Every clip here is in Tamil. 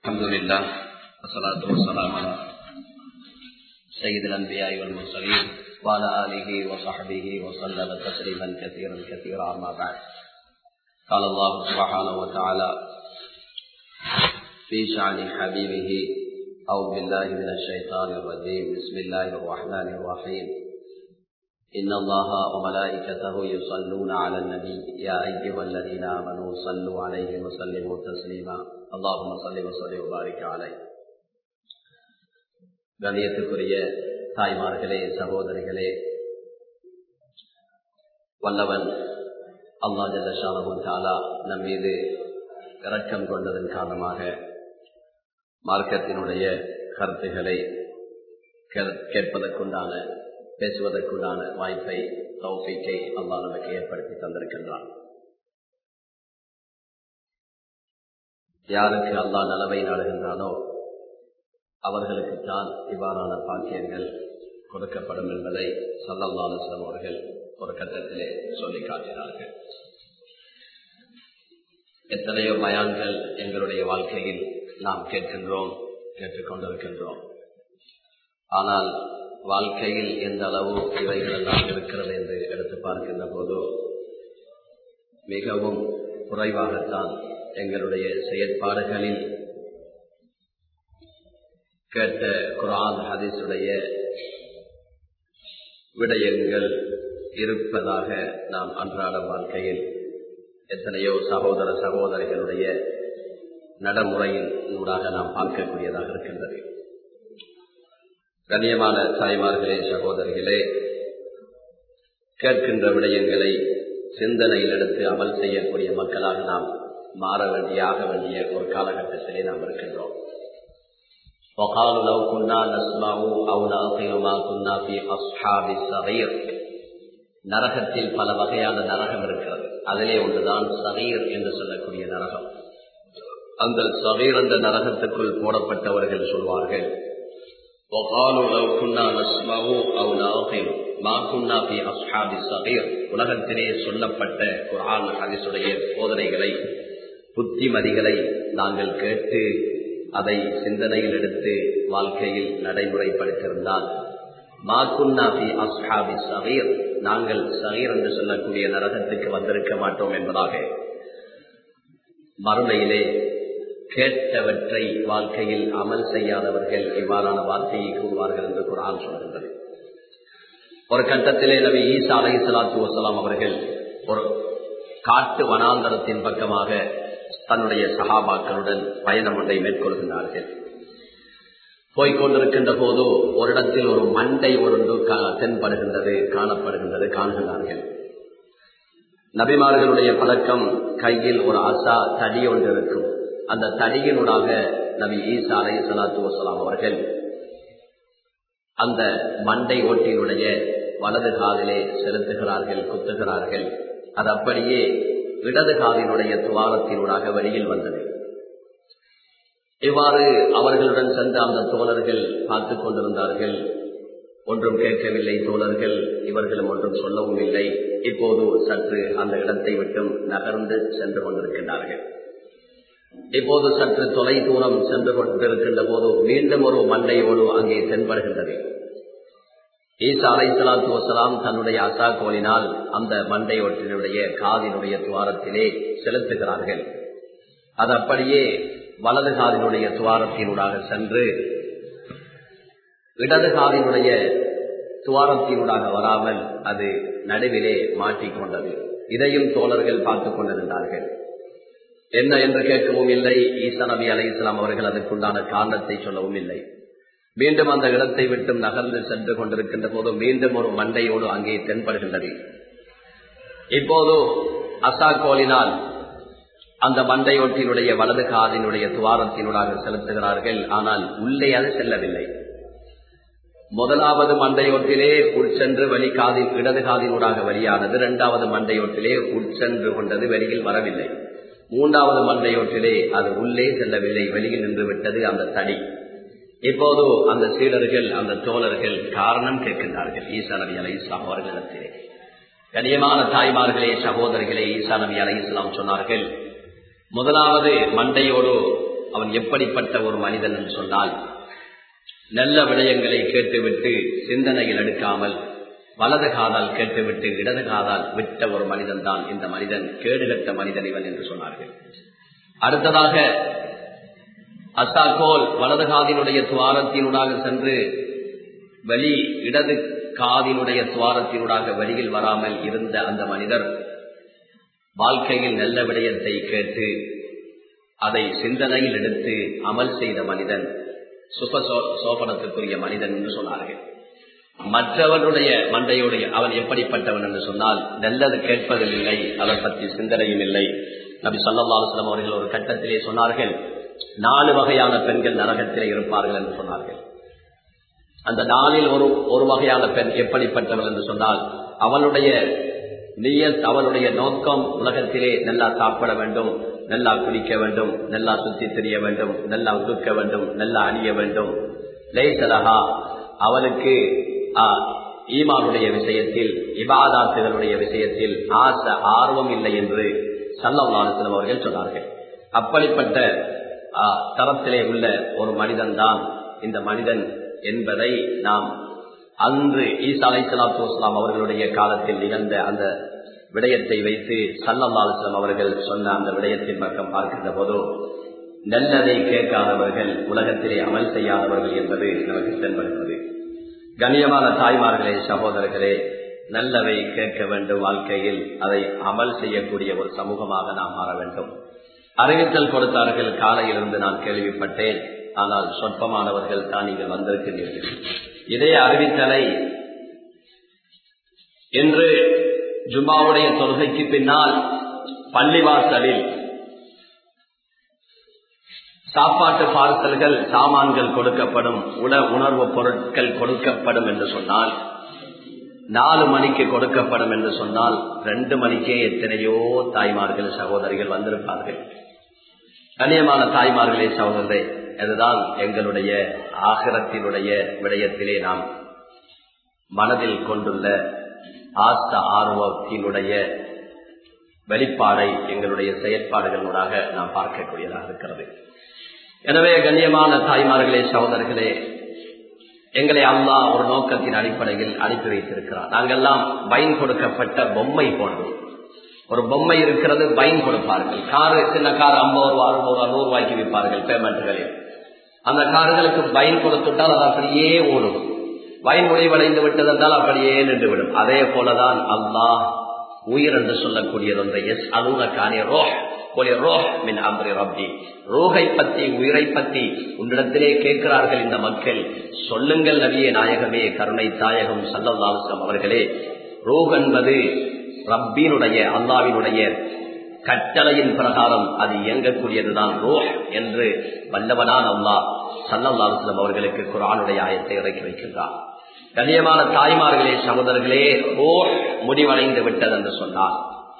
الحمد لله والصلاة والسلام على سيد الأنبياء والمرسلين وعلى آله وصحبه وسلم تسليما كثيرا كثيرا أما بعد قال الله سبحانه وتعالى في شأن حبيبه أعوذ بالله من الشيطان الرجيم بسم الله الرحمن الرحيم إن الله وملائكته يصلون على النبي يا أيها الذين آمنوا صلوا عليه وسلموا تسليما اللهم صل وسلم وبارك عليه கணியத்துக்குரிய தாய்மார்களே சகோதரிகளே வல்லவன் அல்லா ஜல்லஷானவன் தாலா நம் மீது இரக்கம் கொண்டதன் காரணமாக மார்க்கத்தினுடைய கருத்துக்களை கேட்பதற்குண்டான பேசுவதற்குண்டான வாய்ப்பை தௌஃபீக்கை அல்லா நமக்கு ஏற்படுத்தி தந்திருக்கின்றான் யாருக்கு அல்லா நலவை நாடுகின்றானோ அவர்களுக்குத்தான் இவ்வாறான பாக்கியங்கள் கொடுக்கப்படும் என்பதை சல்லல்லாஸ்லம் அவர்கள் ஒரு கட்டத்திலே சொல்லி காட்டினார்கள் எத்தனையோ பயான்கள் எங்களுடைய வாழ்க்கையில் நாம் கேட்கின்றோம் கேட்டுக்கொண்டிருக்கின்றோம் ஆனால் வாழ்க்கையில் எந்த அளவு இவைகள் எல்லாம் இருக்கிறது என்று எடுத்து பார்க்கின்ற போது மிகவும் குறைவாகத்தான் எங்களுடைய செயற்பாடுகளில் கேட்ட குரான் ஹதீஸுடைய விடயங்கள் இருப்பதாக நாம் அன்றாட வாழ்க்கையில் எத்தனையோ சகோதர சகோதரிகளுடைய நடைமுறையின் ஊடாக நாம் பார்க்கக்கூடியதாக இருக்கின்றது கண்ணியமான தாய்மார்களே சகோதரிகளே கேட்கின்ற விடயங்களை சிந்தனையில் எடுத்து அமல் செய்யக்கூடிய மக்களாக நாம் மாற வேண்டிய ஆக வேண்டிய ஒரு காலகட்டத்திலே நாம் இருக்கின்றோம் وقالوا لو كنا نسمع او نعقل ما كنا في اصحاب الصغير நரகத்தில் பல வகையான நரகம் இருக்கிறது அதிலே ஒன்றுதான் சகீர் என்று சொல்லக்கூடிய நரகம் அந்த சகீர் அந்த நரகத்துக்குள் போடப்பட்டவர்கள் சொல்வார்கள் உலகத்திலே சொல்லப்பட்ட குரான் ஹரிசுடைய போதனைகளை புத்திமதிகளை நாங்கள் கேட்டு அதை சிந்தனையில் எடுத்து வாழ்க்கையில் நடைமுறைப்படுத்தியிருந்தால் மாக்குன்னாபி அஸ்ஹாபி சகீர் நாங்கள் சகீர் என்று சொல்லக்கூடிய நரகத்துக்கு வந்திருக்க மாட்டோம் என்பதாக மறுமையிலே கேட்டவற்றை வாழ்க்கையில் அமல் செய்யாதவர்கள் இவ்வாறான வார்த்தையை கூறுவார்கள் என்று குரான் சொல்கின்றது ஒரு கட்டத்திலே நபி ஈசா அலை சலாத்து வசலாம் அவர்கள் ஒரு காட்டு வனாந்தரத்தின் பக்கமாக தன்னுடைய சகாபாக்களுடன் பயணம் ஒன்றை மேற்கொள்கின்றார்கள் போய்கொண்டிருக்கின்ற போது ஒரு இடத்தில் ஒரு மண்டை ஒன்று தென்படுகின்றது காணப்படுகின்றது காண்கின்றார்கள் நபிமார்களுடைய பழக்கம் கையில் ஒரு அசா தடி ஒன்று இருக்கும் அந்த தடியினூடாக நபி ஈசா அலை சலாத்து வசலாம் அவர்கள் அந்த மண்டை ஓட்டினுடைய வலது காதிலே செலுத்துகிறார்கள் குத்துகிறார்கள் அது அப்படியே இடது காதினுடைய துவாரத்தினூடாக வெளியில் வந்தது இவ்வாறு அவர்களுடன் சென்ற அந்த தோழர்கள் பார்த்து கொண்டிருந்தார்கள் ஒன்றும் கேட்கவில்லை தோழர்கள் இவர்களும் ஒன்றும் சொல்லவும் இல்லை இப்போது சற்று அந்த இடத்தை விட்டும் நகர்ந்து சென்று கொண்டிருக்கின்றார்கள் இப்போது சற்று தொலை தூரம் சென்று கொண்டிருக்கின்ற போது மீண்டும் ஒரு மண்டையோடு அங்கே தென்படுகின்றது ஈசா அலை சலாத்து வசலாம் தன்னுடைய அசா கோலினால் அந்த மண்டையோட்டினுடைய காதினுடைய துவாரத்திலே செலுத்துகிறார்கள் அது அப்படியே வலது காதினுடைய துவாரத்தினூடாக சென்று இடது காதினுடைய துவாரத்தினூடாக வராமல் அது நடுவிலே மாட்டிக்கொண்டது இதையும் தோழர்கள் பார்த்துக் கொண்டிருந்தார்கள் என்ன என்று கேட்கவும் இல்லை ஈசா நபி அலை இஸ்லாம் அவர்கள் அதற்குண்டான காரணத்தை சொல்லவும் இல்லை மீண்டும் அந்த இடத்தை விட்டு நகர்ந்து சென்று கொண்டிருக்கின்ற போது மீண்டும் ஒரு மண்டையோடு அங்கே தென்படுகின்றது இப்போது அசா கோலினால் அந்த மண்டையோட்டினுடைய வலது காதினுடைய துவாரத்தினூடாக செலுத்துகிறார்கள் ஆனால் உள்ளே அது செல்லவில்லை முதலாவது மண்டையோட்டிலே உட்சென்று வெளி காதின் இடது காதினூடாக வெளியானது இரண்டாவது மண்டையோட்டிலே உட்சென்று கொண்டது வெளியில் வரவில்லை மூன்றாவது மண்டையோட்டிலே அது உள்ளே செல்லவில்லை வெளியில் நின்று விட்டது அந்த தடி இப்போது அந்த சீடர்கள் அந்த தோழர்கள் காரணம் கேட்கின்றார்கள் ஈசா நபி அலை இஸ்லாம் அவர்களிடத்திலே கனியமான தாய்மார்களே சகோதரிகளே ஈசா நபி அலை இஸ்லாம் சொன்னார்கள் முதலாவது மண்டையோடு அவன் எப்படிப்பட்ட ஒரு மனிதன் என்று சொன்னால் நல்ல விடயங்களை கேட்டுவிட்டு சிந்தனையில் எடுக்காமல் வலது காதால் கேட்டுவிட்டு இடது காதால் விட்ட ஒரு மனிதன் தான் இந்த மனிதன் கேடுகட்ட மனிதன் இவன் என்று சொன்னார்கள் அடுத்ததாக அசாக்கோல் வலது காதினுடைய துவாரத்தினூடாக சென்று வெளி இடது காதினுடைய துவாரத்தினூடாக வெளியில் வராமல் இருந்த அந்த மனிதர் வாழ்க்கையில் நல்ல விடயத்தை கேட்டு அதை சிந்தனையில் எடுத்து அமல் செய்த மனிதன் சுப சோபனத்துக்குரிய மனிதன் என்று சொன்னார்கள் மற்றவனுடைய மண்டையுடைய அவன் எப்படிப்பட்டவன் என்று சொன்னால் நல்லது கேட்பதில் இல்லை அதை பற்றி சிந்தனையும் இல்லை நபி சொல்லல்லாஸ்லம் அவர்கள் ஒரு கட்டத்திலே சொன்னார்கள் நாலு வகையான பெண்கள் நரகத்திலே இருப்பார்கள் என்று சொன்னார்கள் அந்த நாளில் ஒரு ஒரு வகையான பெண் எப்படிப்பட்டவள் என்று சொன்னால் அவளுடைய நீயத் அவளுடைய நோக்கம் உலகத்திலே நல்லா சாப்பிட வேண்டும் நல்லா குடிக்க வேண்டும் நல்லா சுத்தி தெரிய வேண்டும் நல்லா உடுக்க வேண்டும் நல்லா அணிய வேண்டும் லேசலகா அவளுக்கு ஈமானுடைய விஷயத்தில் இபாதாத்துகளுடைய விஷயத்தில் ஆசை ஆர்வம் இல்லை என்று சல்லவானத்திலும் அவர்கள் சொன்னார்கள் அப்படிப்பட்ட தரத்திலே உள்ள ஒரு மனிதன் தான் இந்த மனிதன் என்பதை நாம் அன்று ஈசா அலை சலாத்து வஸ்லாம் அவர்களுடைய காலத்தில் நிகழ்ந்த அந்த விடயத்தை வைத்து சல்லல்லாஸ்லாம் அவர்கள் சொன்ன அந்த விடயத்தின் பக்கம் பார்க்கின்ற போதோ நல்லதை கேட்காதவர்கள் உலகத்திலே அமல் செய்யாதவர்கள் என்பது நமக்கு தென்படுகிறது கண்ணியமான தாய்மார்களே சகோதரர்களே நல்லவை கேட்க வேண்டும் வாழ்க்கையில் அதை அமல் செய்யக்கூடிய ஒரு சமூகமாக நாம் மாற வேண்டும் அறிவித்தல் கொடுத்தார்கள் காலையிலிருந்து நான் கேள்விப்பட்டேன் ஆனால் சொற்பமானவர்கள் தான் நீங்கள் வந்திருக்கிறீர்கள் இதே அறிவித்தலை இன்று ஜும்மாவுடைய தொழுகைக்கு பின்னால் பள்ளிவாசலில் சாப்பாட்டு பார்சல்கள் சாமான்கள் கொடுக்கப்படும் உண உணர்வு பொருட்கள் கொடுக்கப்படும் என்று சொன்னால் நாலு மணிக்கு கொடுக்கப்படும் என்று சொன்னால் ரெண்டு மணிக்கே எத்தனையோ தாய்மார்கள் சகோதரிகள் வந்திருப்பார்கள் கண்ணியமான தாய்மார்களே சகோதரரே அதுதான் எங்களுடைய ஆகிரத்தினுடைய விடயத்திலே நாம் மனதில் கொண்டுள்ள ஆஸ்த ஆர்வத்தினுடைய வெளிப்பாடை எங்களுடைய செயற்பாடுகளூடாக நாம் பார்க்கக்கூடியதாக இருக்கிறது எனவே கண்ணியமான தாய்மார்களே சகோதரர்களே எங்களை அல்லா ஒரு நோக்கத்தின் அடிப்படையில் அனுப்பி வைத்திருக்கிறார் நாங்கெல்லாம் பைன் கொடுக்கப்பட்ட பொம்மை போன்றோம் ஒரு பொம்மை இருக்கிறது பைன் கொடுப்பார்கள் காரு சின்ன கார் ஐம்பது ரூபா அறுபது ரூபா நூறு ரூபாய்க்கு விற்பார்கள் பேமெண்ட்களில் அந்த கார்களுக்கு பைன் கொடுத்துட்டால் அது அப்படியே ஓடும் பைன் முடிவடைந்து விட்டதென்றால் அப்படியே நின்றுவிடும் அதே போலதான் அல்லாஹ் உயிர் என்று சொல்லக்கூடியது ஒன்றை எஸ் அலுவலக்கானே ரோஹ் ரோகை பத்தி உயிரை பத்தி உன்னிடத்திலே கேட்கிறார்கள் இந்த மக்கள் சொல்லுங்கள் நபியே நாயகமே கருணை தாயகம் சல்லல்லாஸ்லம் அவர்களே ரோக் என்பது ரப்பினுடைய அல்லாவினுடைய கட்டளையின் பிரகாரம் அது இயங்கக்கூடியதுதான் ரோஹ் என்று வல்லவனான் அல்லா சல்லல்லாஸ்லம் அவர்களுக்கு குரானுடைய ஆயத்தை இறக்கி வைக்கின்றார் கண்ணியமான தாய்மார்களே சகோதரர்களே ரோஹ் முடிவடைந்து விட்டது என்று சொன்னார்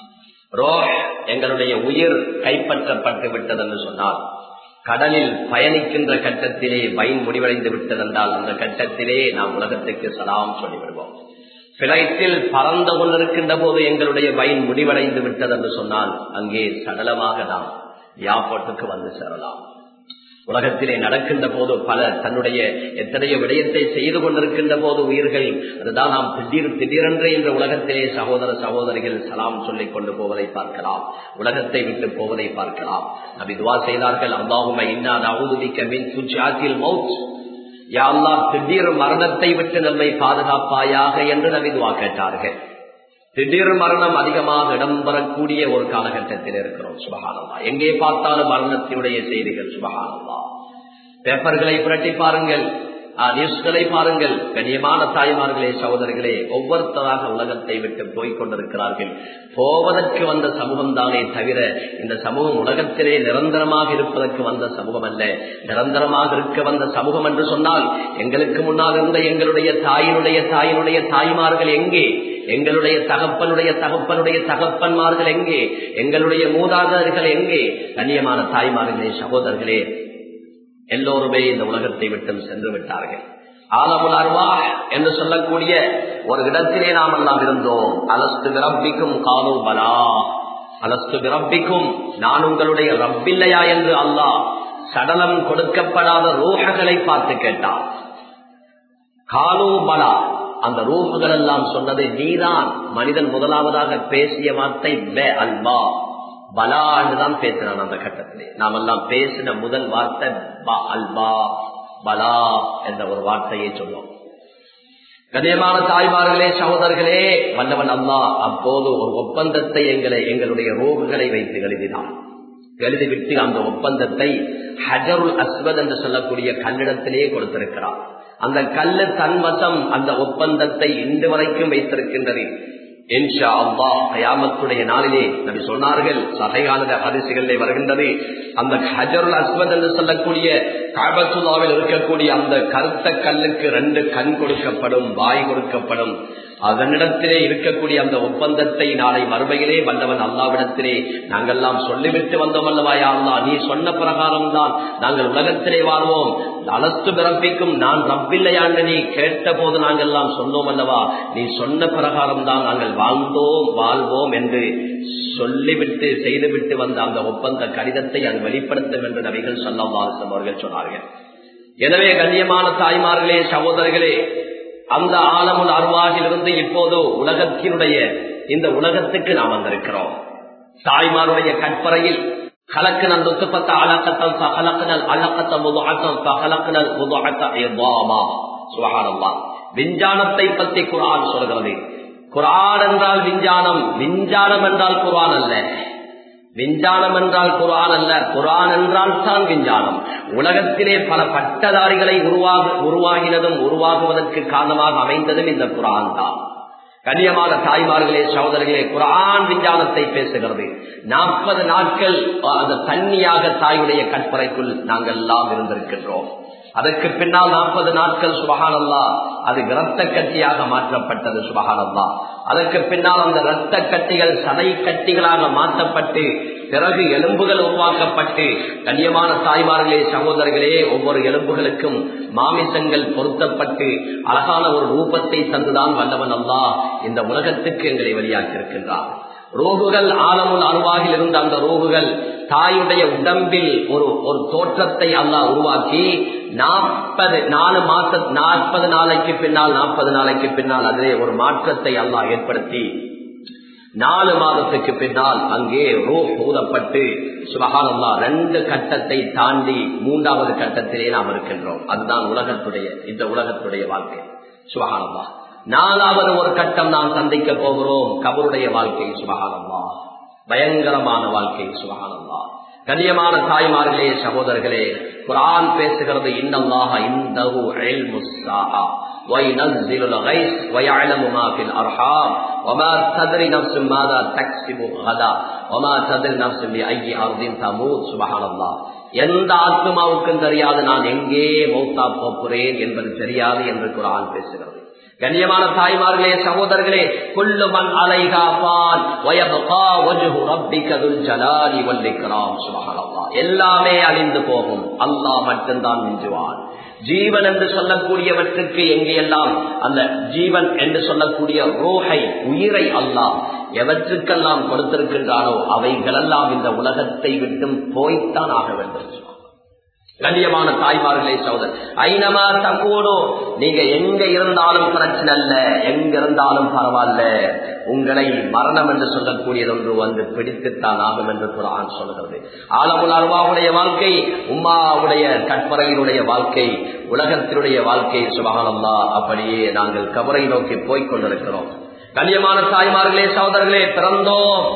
ரோஹ் எங்களுடைய உயிர் கைப்பற்றப்பட்டு விட்டது என்று சொன்னால் கடலில் பயணிக்கின்ற கட்டத்திலே பயன் முடிவடைந்து விட்டதென்றால் அந்த கட்டத்திலே நாம் உலகத்துக்கு சலாம் சொல்லிவிடுவோம் பிளைட்டில் பறந்து கொண்டிருக்கின்ற போது எங்களுடைய பயன் முடிவடைந்து விட்டது என்று சொன்னால் அங்கே சடலமாக நாம் யாப்போட்டுக்கு வந்து சேரலாம் உலகத்திலே நடக்கின்ற போது பல தன்னுடைய எத்தனையோ விடயத்தை செய்து கொண்டிருக்கின்ற போது உயிர்கள் அதுதான் நாம் திடீர் திடீரென்று என்ற உலகத்திலே சகோதர சகோதரிகள் சலாம் சொல்லிக் கொண்டு போவதை பார்க்கலாம் உலகத்தை விட்டு போவதை பார்க்கலாம் நபி துவா செய்தார்கள் அல்லாஹும இன்னாத அவுதுவிக்க மின் துஜாத்தில் மவுத் யாழ்லா திடீர் மரணத்தை விட்டு நம்மை பாதுகாப்பாயாக என்று நபி துவா கேட்டார்கள் திடீர் மரணம் அதிகமாக இடம்பெறக்கூடிய ஒரு காலகட்டத்தில் இருக்கிறோம் சுபகானந்தா எங்கே பார்த்தாலும் மரணத்தினுடைய செய்திகள் சுபகானந்தா பேப்பர்களை புரட்டி பாருங்கள் நியூஸ்களை பாருங்கள் கண்ணியமான தாய்மார்களே சகோதரர்களே ஒவ்வொருத்தராக உலகத்தை விட்டு போய்க் கொண்டிருக்கிறார்கள் போவதற்கு வந்த சமூகம் தானே தவிர இந்த சமூகம் உலகத்திலே நிரந்தரமாக இருப்பதற்கு வந்த சமூகம் அல்ல நிரந்தரமாக இருக்க வந்த சமூகம் என்று சொன்னால் எங்களுக்கு முன்னால் இருந்த எங்களுடைய தாயினுடைய தாயினுடைய தாய்மார்கள் எங்கே எங்களுடைய தகப்பனுடைய தகப்பனுடைய தகப்பன்மார்கள் எங்கே எங்களுடைய மூதாதர்கள் எங்கே கண்ணியமான தாய்மார்களே சகோதரர்களே எல்லோருமே இந்த உலகத்தை விட்டும் சென்று விட்டார்கள் ஆலமுல் அருவா என்று சொல்லக்கூடிய ஒரு இடத்திலே நாம் எல்லாம் இருந்தோம் அலஸ்து விரப்பிக்கும் காலோ பலா அலஸ்து விரப்பிக்கும் நான் உங்களுடைய ரப்பில்லையா என்று அல்லாஹ் சடலம் கொடுக்கப்படாத ரூஹகளை பார்த்து கேட்டான் காலோ பலா அந்த ரூஹுகள் எல்லாம் சொன்னது நீதான் மனிதன் முதலாவதாக பேசிய வார்த்தை பே அல்பா பலா என்றுதான் பேசினான் அந்த கட்டத்திலே நாம் எல்லாம் பேசின முதல் வார்த்தை பா அல்பா பலா என்ற ஒரு வார்த்தையை சொன்னோம் கண்ணியமான தாய்மார்களே சகோதரர்களே வல்லவன் அல்லா அப்போது ஒரு ஒப்பந்தத்தை எங்களை எங்களுடைய ரோகுகளை வைத்து எழுதினான் எழுதிவிட்டு அந்த ஒப்பந்தத்தை ஹஜருல் அஸ்வத் என்று சொல்லக்கூடிய கல்லிடத்திலேயே கொடுத்திருக்கிறார் அந்த கல்லு தன்வசம் அந்த ஒப்பந்தத்தை இன்று வரைக்கும் வைத்திருக்கின்றது இன்ஷா அல்லா கயாமத்துடைய நாளிலே நபி சொன்னார்கள் சகைகால ஹரிசுகளிலே வருகின்றது அந்த ஹஜருல் அஸ்வத் என்று சொல்லக்கூடிய காபத்துல்லாவில் இருக்கக்கூடிய அந்த கருத்த கல்லுக்கு ரெண்டு கண் கொடுக்கப்படும் வாய் கொடுக்கப்படும் அதனிடத்திலே இருக்கக்கூடிய அந்த ஒப்பந்தத்தை நாளை மறுமையிலே வந்தவன் அல்லாவிடத்திலே நாங்கள்லாம் சொல்லிவிட்டு வந்தோம் அல்லவாயா அல்லா நீ சொன்ன பிரகாரம் தான் நாங்கள் உலகத்திலே வாழ்வோம் அலத்து பிறப்பிக்கும் நான் ரப்பில்லையாண்டு நீ கேட்ட போது நாங்கள்லாம் சொன்னோம் அல்லவா நீ சொன்ன பிரகாரம் தான் நாங்கள் வாழ்ந்தோம் வாழ்வோம் என்று சொல்லிவிட்டு செய்துவிட்டு வந்த அந்த ஒப்பந்த கடிதத்தை அங்கு வெளிப்படுத்தும் என்று நபிகள் சொல்லவாசம் அவர்கள் சொன்னார்கள் எனவே கண்ணியமான தாய்மார்களே சகோதரர்களே அந்த ஆலமுல் அருவாகிலிருந்து இப்போது உலகத்தினுடைய இந்த உலகத்துக்கு நாம் வந்திருக்கிறோம் தாய்மாருடைய கற்பறையில் கலக்கினல் நுத்துப்பத்த அலக்கத்தம் கலக்கினல் அலக்கத்த முதுஅத்தம் கலக்கினல் முதுஅத்த இதாமா சுபஹானல்லா விஞ்ஞானத்தை பற்றி குரான் சொல்கிறது குரான் என்றால் விஞ்ஞானம் விஞ்ஞானம் என்றால் குரான் அல்ல விஞ்ஞானம் என்றால் குரான் அல்ல குரான் என்றால் தான் விஞ்ஞானம் உலகத்திலே பல பட்டதாரிகளை உருவாக உருவாகினதும் உருவாகுவதற்கு காரணமாக அமைந்ததும் இந்த குரான் தான் கண்ணியமான தாய்மார்களே சகோதரர்களே குரான் விஞ்ஞானத்தை பேசுகிறது நாற்பது நாட்கள் அந்த தண்ணியாக தாயுடைய கற்பறைக்குள் நாங்கள் எல்லாம் இருந்திருக்கின்றோம் அதற்கு பின்னால் நாற்பது நாட்கள் சுபகானல்லா அது இரத்த கட்டியாக மாற்றப்பட்டது சுபகானல்லா அதற்கு பின்னால் அந்த இரத்த கட்டிகள் சதை கட்டிகளாக மாற்றப்பட்டு பிறகு எலும்புகள் உருவாக்கப்பட்டு கண்ணியமான தாய்மார்களே சகோதரர்களே ஒவ்வொரு எலும்புகளுக்கும் மாமிசங்கள் பொருத்தப்பட்டு அழகான ஒரு ரூபத்தை தந்துதான் வல்லவன் அல்லா இந்த உலகத்துக்கு எங்களை வெளியாக்கியிருக்கின்றார் ரோகுகள் ஆழமுள் அணுவாகில் இருந்த அந்த ரோகுகள் தாயுடைய உடம்பில் ஒரு ஒரு தோற்றத்தை அல்லா உருவாக்கி நாற்பது நாலு மாச நாற்பது நாளைக்கு பின்னால் நாற்பது நாளைக்கு பின்னால் அதிலே ஒரு மாற்றத்தை அல்லா ஏற்படுத்தி நாலு மாதத்துக்கு பின்னால் அங்கே ரூ ஊதப்பட்டு சுபகானல்லா ரெண்டு கட்டத்தை தாண்டி மூன்றாவது கட்டத்திலே நாம் இருக்கின்றோம் அதுதான் உலகத்துடைய இந்த உலகத்துடைய வாழ்க்கை சுபகானல்லா நாலாவது ஒரு கட்டம் நாம் சந்திக்க போகிறோம் கபருடைய வாழ்க்கை சுபகானல்லா பயங்கரமான வாழ்க்கை சுபகானல்லா கண்ணியமான தாய்மார்களே சகோதரர்களே குரான் பேசுகிறது இன்னல்லாக இந்தஹு இல்முஸ்ஸாஹா وينزل الغيث ويعلم ما في الارحام وما تدري نفس ماذا تكسب غدا وما تدري نفس باي ارض تموت سبحان الله எந்த ஆத்மாவுக்கும் தெரியாது நான் எங்கே மௌத்தா போகிறேன் என்பது தெரியாது என்று குரான் பேசுகிறது கண்ணியமான தாய்மார்களே சகோதரர்களே குல்லுமன் அலைகாப்பான் எல்லாமே அழிந்து போகும் அல்லாஹ் மட்டும்தான் மிஞ்சுவான் ஜீவன் என்று சொல்லக்கூடியவற்றுக்கு எங்கெல்லாம் அந்த ஜீவன் என்று சொல்லக்கூடிய ரோஹை உயிரை அல்லாஹ் எவற்றுக்கெல்லாம் கொடுத்திருக்கின்றானோ அவைகளெல்லாம் இந்த உலகத்தை விட்டும் போய்த்தான் ஆக வேண்டும் கண்ணியமான தாய்மார்களே சோதர் ஐநமா தக்கூடோ நீங்க எங்க இருந்தாலும் பிரச்சனை அல்ல எங்க இருந்தாலும் பரவாயில்ல உங்களை மரணம் என்று சொல்லக்கூடியது ஒன்று வந்து பிடித்துத்தான் ஆகும் என்று குரான் சொல்கிறது ஆலமுல் அருவாவுடைய வாழ்க்கை உம்மாவுடைய கற்பறையினுடைய வாழ்க்கை உலகத்தினுடைய வாழ்க்கை சுபகானம்மா அப்படியே நாங்கள் கபரை நோக்கி போய்க் கொண்டிருக்கிறோம் கண்ணியமான தாய்மார்களே சகோதரர்களே பிறந்தோம்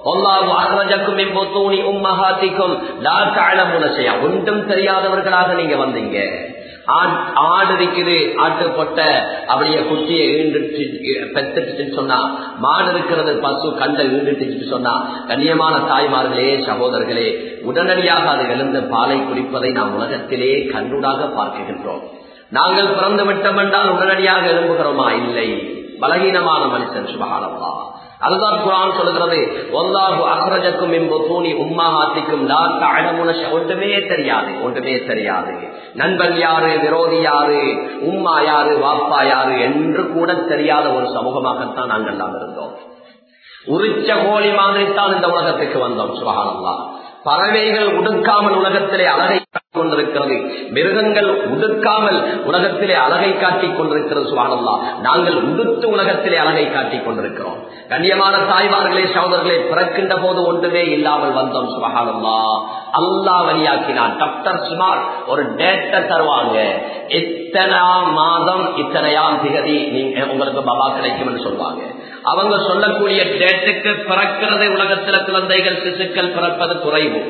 ஒன்றும் தெரியாதவர்களாக நீங்க வந்தீங்க ஆடு இருக்குது ஆட்டு பொட்ட அப்படியே குட்டியை ஈண்டுட்டு பெத்துட்டுன்னு சொன்னா மாடு இருக்கிறது பசு கண்டை ஈண்டுட்டு சொன்னா கண்ணியமான தாய்மார்களே சகோதரர்களே உடனடியாக அது எழுந்த பாலை குடிப்பதை நாம் உலகத்திலே கண்ணுடாக பார்க்கின்றோம் நாங்கள் பிறந்து விட்டோம் என்றால் உடனடியாக எழும்புகிறோமா இல்லை பலகீனமான மனுஷன் சுபகானப்பா அதுதான் குரான் சொல்லுகிறது ஒல்லாஹு அக்ரஜக்கும் இம்புத்தூனி உம்மா ஆத்திக்கும் ஒன்றுமே தெரியாது ஒன்றுமே தெரியாது நண்பன் யாரு விரோதி யாரு உம்மா யாரு வாப்பா யாரு என்று கூட தெரியாத ஒரு சமூகமாகத்தான் நாங்கள் எல்லாம் இருந்தோம் உரிச்ச கோழி மாதிரி தான் இந்த உலகத்துக்கு வந்தோம் சுபகானல்லா பறவைகள் உடுக்காமல் உலகத்திலே அழகை கொண்டிருக்கிறது மிருகங்கள் உடுக்காமல் உலகத்திலே அழகை காட்டிக் கொண்டிருக்கிறது சுபானல்லா நாங்கள் உடுத்து உலகத்திலே அழகை காட்டிக் கொண்டிருக்கிறோம் கண்ணியமான தாய்மார்களே சகோதரர்களே பிறக்கின்ற போது ஒன்றுமே இல்லாமல் வந்தோம் சுபகானல்லா அல்லா வழியாக்கினான் டாக்டர் சுமார் ஒரு டேட்டை தருவாங்க இத்தனாம் மாதம் இத்தனையாம் திகதி நீங்க உங்களுக்கு பாபா கிடைக்கும் சொல்லுவாங்க அவங்க சொல்லக்கூடிய டேட்டுக்கு பிறக்கிறது உலகத்துல குழந்தைகள் சிசுக்கள் பிறப்பது குறைவு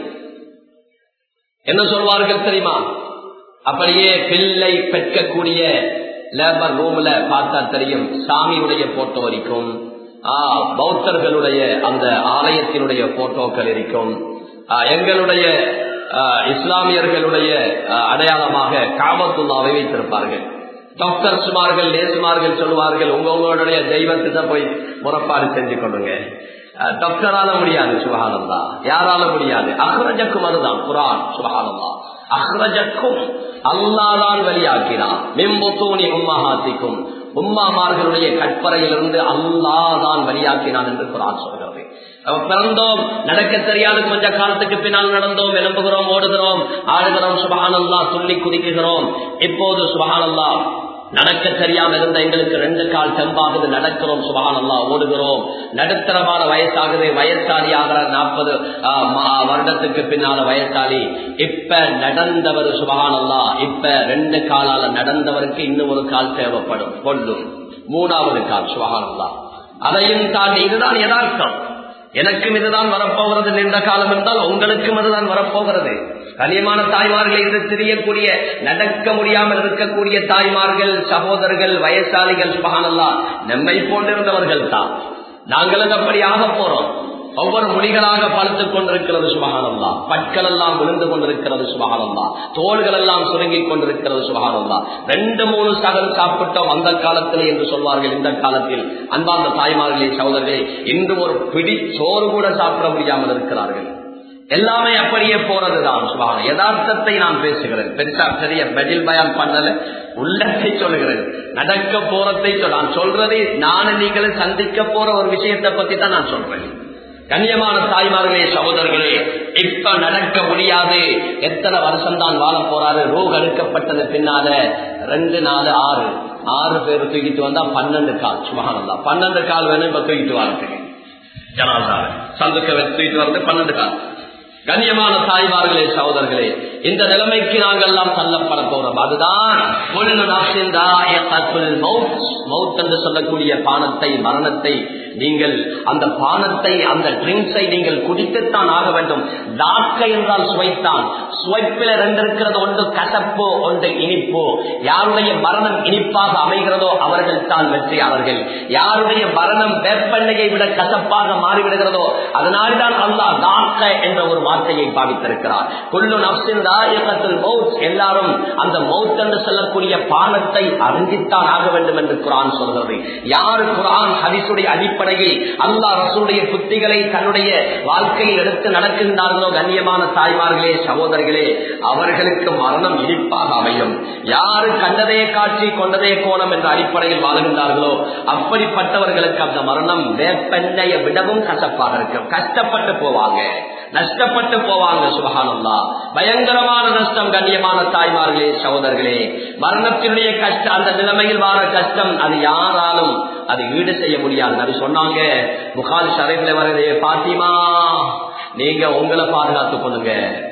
என்ன சொல்வார்கள் தெரியுமா அப்படியே பிள்ளை பெற்கக்கூடிய லேபர் ரூம்ல பார்த்தா தெரியும் சாமியுடைய போட்டோ இருக்கும் பௌத்தர்களுடைய அந்த ஆலயத்தினுடைய போட்டோக்கள் இருக்கும் எங்களுடைய இஸ்லாமியர்களுடைய அடையாளமாக காபத்துல்லாவை வைத்திருப்பார்கள் டாக்டர் சுமார்கள் நேசுமார்கள் சொல்லுவார்கள் உங்க உங்களுடைய தெய்வத்திட்ட போய் முறப்பாடு செஞ்சு கொள்ளுங்க டாக்டரால முடியாது சுபகானந்தா யாரால முடியாது அஹ்ரஜக்கும் அதுதான் குரான் சுபகானந்தா அஹ்ரஜக்கும் அல்லாதான் வெளியாக்கினான் மிம்புத்தூனி உம்மஹாத்திக்கும் உம்மாமார்களுடைய கற்பறையிலிருந்து அல்லாதான் வெளியாக்கினான் என்று குரான் சொல்கிறது பிறந்தோம் நடக்க தெரியாது கொஞ்ச காலத்துக்கு பின்னால் நடந்தோம் எழும்புகிறோம் ஓடுகிறோம் ஆடுகிறோம் சுபகானந்தா துள்ளி குதிக்குகிறோம் இப்போது சுபகானந்தா நடக்க தெரியாம இருந்த எங்களுக்கு ரெண்டு கால் செம்பாகுது நடக்கிறோம் சுபகானல்லா ஓடுகிறோம் நடுத்தரமான வயசாகுது வயசாளி ஆகிற நாற்பது வருடத்துக்கு பின்னால வயசாளி இப்ப நடந்தவர் சுபகானல்லா இப்ப ரெண்டு காலால நடந்தவருக்கு இன்னும் ஒரு கால் தேவைப்படும் கொள்ளும் மூணாவது கால் சுபகானல்லா அதையும் தாண்டி இதுதான் யதார்த்தம் எனக்கும் இதுதான் வரப்போகிறது நீண்ட காலம் என்றால் உங்களுக்கும் அதுதான் வரப்போகிறது கனியமான தாய்மார்கள் இன்று தெரியக்கூடிய நடக்க முடியாமல் இருக்கக்கூடிய தாய்மார்கள் சகோதரர்கள் வயசாளிகள் சுபகானல்லா நம்மை போன்றிருந்தவர்கள் தான் நாங்களும் அப்படி ஆக போறோம் ஒவ்வொரு மொழிகளாக பழுத்துக் கொண்டிருக்கிறது சுபகானந்தா பட்கள் எல்லாம் விழுந்து கொண்டிருக்கிறது சுபகானந்தா தோள்கள் எல்லாம் சுருங்கிக் கொண்டிருக்கிறது சுபகானந்தா ரெண்டு மூணு சகல் சாப்பிட்டோம் அந்த காலத்தில் என்று சொல்வார்கள் இந்த காலத்தில் அன்பார்ந்த தாய்மார்களே சகோதரர்களே இன்று ஒரு பிடி சோறு கூட சாப்பிட முடியாமல் இருக்கிறார்கள் எல்லாமே அப்படியே போறதுதான் சுபாக யதார்த்தத்தை நான் பேசுகிறேன் பெருசா பெரிய பதில் பயம் பண்ணல உள்ளத்தை சொல்லுகிறேன் நடக்க போறதை சொல் நான் சொல்றது நானும் நீங்களும் சந்திக்க போற ஒரு விஷயத்தை பத்தி தான் நான் சொல்றேன் கண்ணியமான தாய்மார்களே சகோதரர்களே இப்ப நடக்க முடியாது எத்தனை வருஷம் தான் வாழ போறாரு ரோக் அழுக்கப்பட்டது பின்னால ரெண்டு நாலு ஆறு ஆறு பேர் தூக்கிட்டு வந்தா பன்னெண்டு கால் சுமகானந்தா பன்னெண்டு கால் வேணும் இப்ப தூக்கிட்டு வரதுக்கு ஜனாசாவை சந்துக்க வச்சு தூக்கிட்டு வரது பன்னெண்டு கால் கண்ணியமான தாய்மார்களே சகோதரர்களே இந்த நிலைமைக்கு நாங்கள் எல்லாம் தள்ளப்பட போறோம் அதுதான் மவுத் என்று சொல்லக்கூடிய பானத்தை மரணத்தை நீங்கள் அந்த பானத்தை அந்த ட்ரிங்க்ஸை நீங்கள் குடித்துத்தான் ஆக வேண்டும் தாக்க என்றால் சுவைத்தான் சுவைப்பில ரெண்டு இருக்கிறது ஒன்று கசப்போ ஒன்று இனிப்போ யாருடைய மரணம் இனிப்பாக அமைகிறதோ அவர்கள் தான் வெற்றியாளர்கள் யாருடைய மரணம் வேப்பெண்ணையை விட கசப்பாக மாறிவிடுகிறதோ அதனால்தான் அல்லாஹ் தாக்க என்ற ஒரு வார்த்தையை பாவித்திருக்கிறார் கொள்ளு நப்சின் ராயகத்தில் மவுத் எல்லாரும் அந்த மவுத் என்று சொல்லக்கூடிய பானத்தை அறிஞ்சித்தான் ஆக வேண்டும் என்று குரான் சொல்கிறது யாரு குரான் ஹரிசுடைய அடிப்படையில் அல்லாஹ் ரசூடைய புத்திகளை தன்னுடைய வாழ்க்கையில் எடுத்து நடக்கின்றார்களோ கண்ணியமான தாய்மார்களே சகோதரிகளே அவர்களுக்கு மரணம் இனிப்பாக அமையும் யாரு கண்டதே காட்சி கொண்டதே கோணம் என்ற அடிப்படையில் வாழுகின்றார்களோ அப்படிப்பட்டவர்களுக்கு அந்த மரணம் வேப்பெண்ணையை விடவும் கசப்பாக இருக்கும் கஷ்டப்பட்டு போவாங்க நஷ்டப்பட்டு போவாங்க சுபகானந்தா பயங்கரமான நஷ்டம் கண்ணியமான தாய்மார்களே சகோதரர்களே மரணத்தினுடைய கஷ்டம் அந்த நிலைமையில் வார கஷ்டம் அது யாராலும் அது ஈடு செய்ய முடியாது அது சொன்னாங்க புகார் ஷரீஃப்ல வருதே பாத்திமா நீங்க உங்களை பாதுகாத்துக் கொள்ளுங்க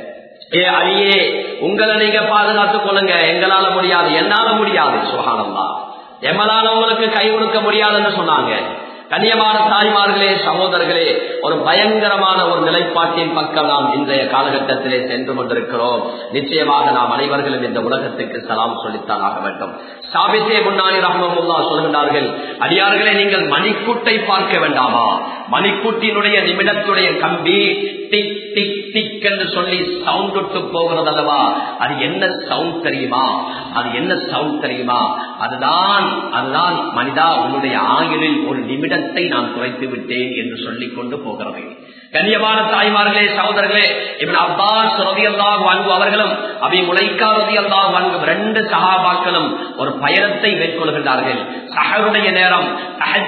ஏ அழியே உங்களை நீங்க பாதுகாத்துக் கொள்ளுங்க எங்களால முடியாது என்னால முடியாது சுகானந்தா எம்மளால உங்களுக்கு கை கொடுக்க முடியாதுன்னு சொன்னாங்க கண்ணியமான தாய்மார்களே சகோதரர்களே ஒரு பயங்கரமான ஒரு நிலைப்பாட்டின் பக்கம் நாம் இன்றைய காலகட்டத்திலே சென்று கொண்டிருக்கிறோம் நிச்சயமாக நாம் அனைவர்களும் இந்த உலகத்துக்கு சலாம் சொல்லித்தான் ஆக வேண்டும் சாபித்தே முன்னாடி ரஹமுல்லா சொல்கின்றார்கள் அடியார்களே நீங்கள் மணிக்கூட்டை பார்க்க வேண்டாமா மணிக்கூட்டினுடைய நிமிடத்துடைய கம்பி டிக் டிக் டிக் என்று சொல்லி சவுண்ட் விட்டு போகிறது அல்லவா அது என்ன சவுண்ட் தெரியுமா அது என்ன சவுண்ட் தெரியுமா அதுதான் அதுதான் மனிதா உன்னுடைய ஆயுளில் ஒரு நிமிடத்தை நான் குறைத்து விட்டேன் என்று சொல்லிக் கொண்டு போகிறது கண்ணியமான தாய்மார்களே சகோதரர்களே இவன் அப்பாஸ் ரதியல்லாஹ் வாங்கு அவர்களும் அவை முளைக்கா ரதியல்லாஹ் வாங்கும் ரெண்டு சகாபாக்களும் ஒரு பயணத்தை மேற்கொள்கின்றார்கள் சகருடைய நேரம்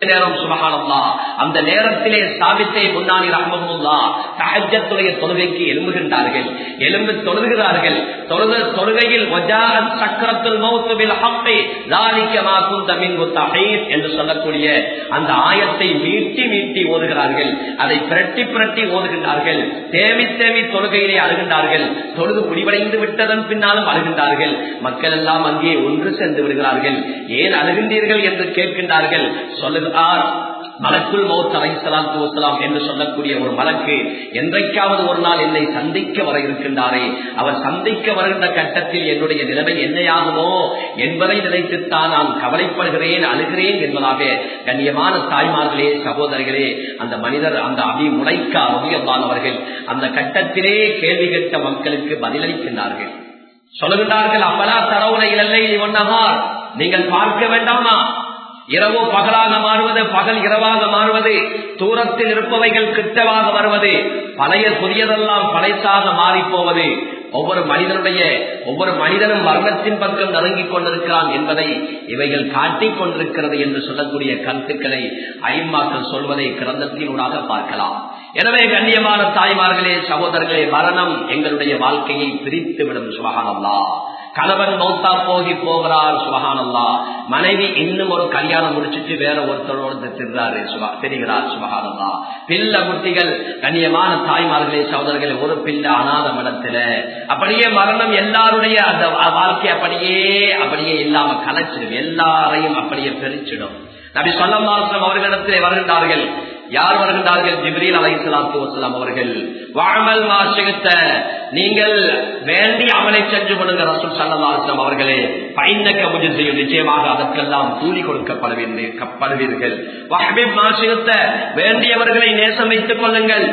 நேரம் சுபகானம்மா அந்த நேரத்திலே சாபித்தை முன்னாடி ரஹமதுல்லா தஹஜத்துடைய தொழுகைக்கு எழும்புகின்றார்கள் எலும்பு தொழுகிறார்கள் தொழுத தொழுகையில் சக்கரத்துல் மௌத்துபில் ஹப்பை லாலிக்கமா குந்தமின் முத்தஹீத் என்று சொல்லக்கூடிய அந்த ஆயத்தை மீட்டி மீட்டி ஓதுகிறார்கள் அதை பிரட்டி பிரட்டி ஓதுகின்றார்கள் தேவி தேவி தொழுகையிலே அழுகின்றார்கள் தொழுது முடிவடைந்து விட்டதன் பின்னாலும் அழுகின்றார்கள் மக்கள் எல்லாம் அங்கே ஒன்று சென்று விடுகிறார்கள் ஏன் அழுகின்றீர்கள் என்று கேட்கின்றார்கள் சொல்லுகிறார் மலக்குள் மௌத் அலை சலாத்து வசலாம் என்று சொல்லக்கூடிய ஒரு மலக்கு என்றைக்காவது ஒரு நாள் என்னை சந்திக்க வர இருக்கின்றாரே அவர் சந்திக்க வருகின்ற கட்டத்தில் என்னுடைய நிலைமை என்னையாகுமோ என்பதை நினைத்துத்தான் நான் கவலைப்படுகிறேன் அழுகிறேன் என்பதாக கண்ணியமான தாய்மார்களே சகோதரிகளே அந்த மனிதர் அந்த அபி முளைக்கா ரவியல்லான் அவர்கள் அந்த கட்டத்திலே கேள்வி கேட்ட மக்களுக்கு பதிலளிக்கின்றார்கள் சொல்லுகின்றார்கள் அப்பலா தரவுல இல்லை ஒன்னகார் நீங்கள் பார்க்க வேண்டாமா இரவு பகலாக மாறுவது பகல் இரவாக மாறுவது தூரத்தில் இருப்பவைகள் கிட்டவாக வருவது பழைய புதியதெல்லாம் பழைசாக மாறி போவது ஒவ்வொரு மனிதனுடைய ஒவ்வொரு மனிதனும் மரணத்தின் பக்கம் நெருங்கிக் கொண்டிருக்கிறான் என்பதை இவைகள் காட்டிக் கொண்டிருக்கிறது என்று சொல்லக்கூடிய கருத்துக்களை ஐம்மாக்கள் சொல்வதை கிரந்தத்தினூடாக பார்க்கலாம் எனவே கண்ணியமான தாய்மார்களே சகோதரர்களே மரணம் எங்களுடைய வாழ்க்கையை பிரித்துவிடும் சுபகானல்லா கணவன் மௌத்தா போகி போகிறார் சுபகானல்லா மனைவி இன்னும் ஒரு கல்யாணம் முடிச்சுட்டு வேற ஒருத்தரோடு திரிறாரு தெரிகிறார் சுபகானல்லா பிள்ளை குட்டிகள் கண்ணியமான தாய்மார்களே சகோதரர்களே ஒரு பிள்ளை அனாத மனத்துல அப்படியே மரணம் எல்லாருடைய அந்த வாழ்க்கை அப்படியே அப்படியே இல்லாம கலைச்சிடும் எல்லாரையும் அப்படியே பிரிச்சிடும் நபி சொல்லம் அவர்களிடத்திலே வருகின்றார்கள் யார் வருகின்றார்கள் ஜிப்ரீல் அலை சலாத்து வசலாம் அவர்கள் வாழ்மல் மாசிகத்த நீங்கள் வேண்டி அமலை சென்று கொடுங்க ரசூல் சல்லாஸ்லாம் அவர்களே பைந்தக்க முஜில் செய்யும் நிச்சயமாக அதற்கெல்லாம் கூலி கொடுக்கப்படுவீர்கள் வஹபிப் மாசிகத்த வேண்டியவர்களை நேசம் வைத்துக் கொள்ளுங்கள்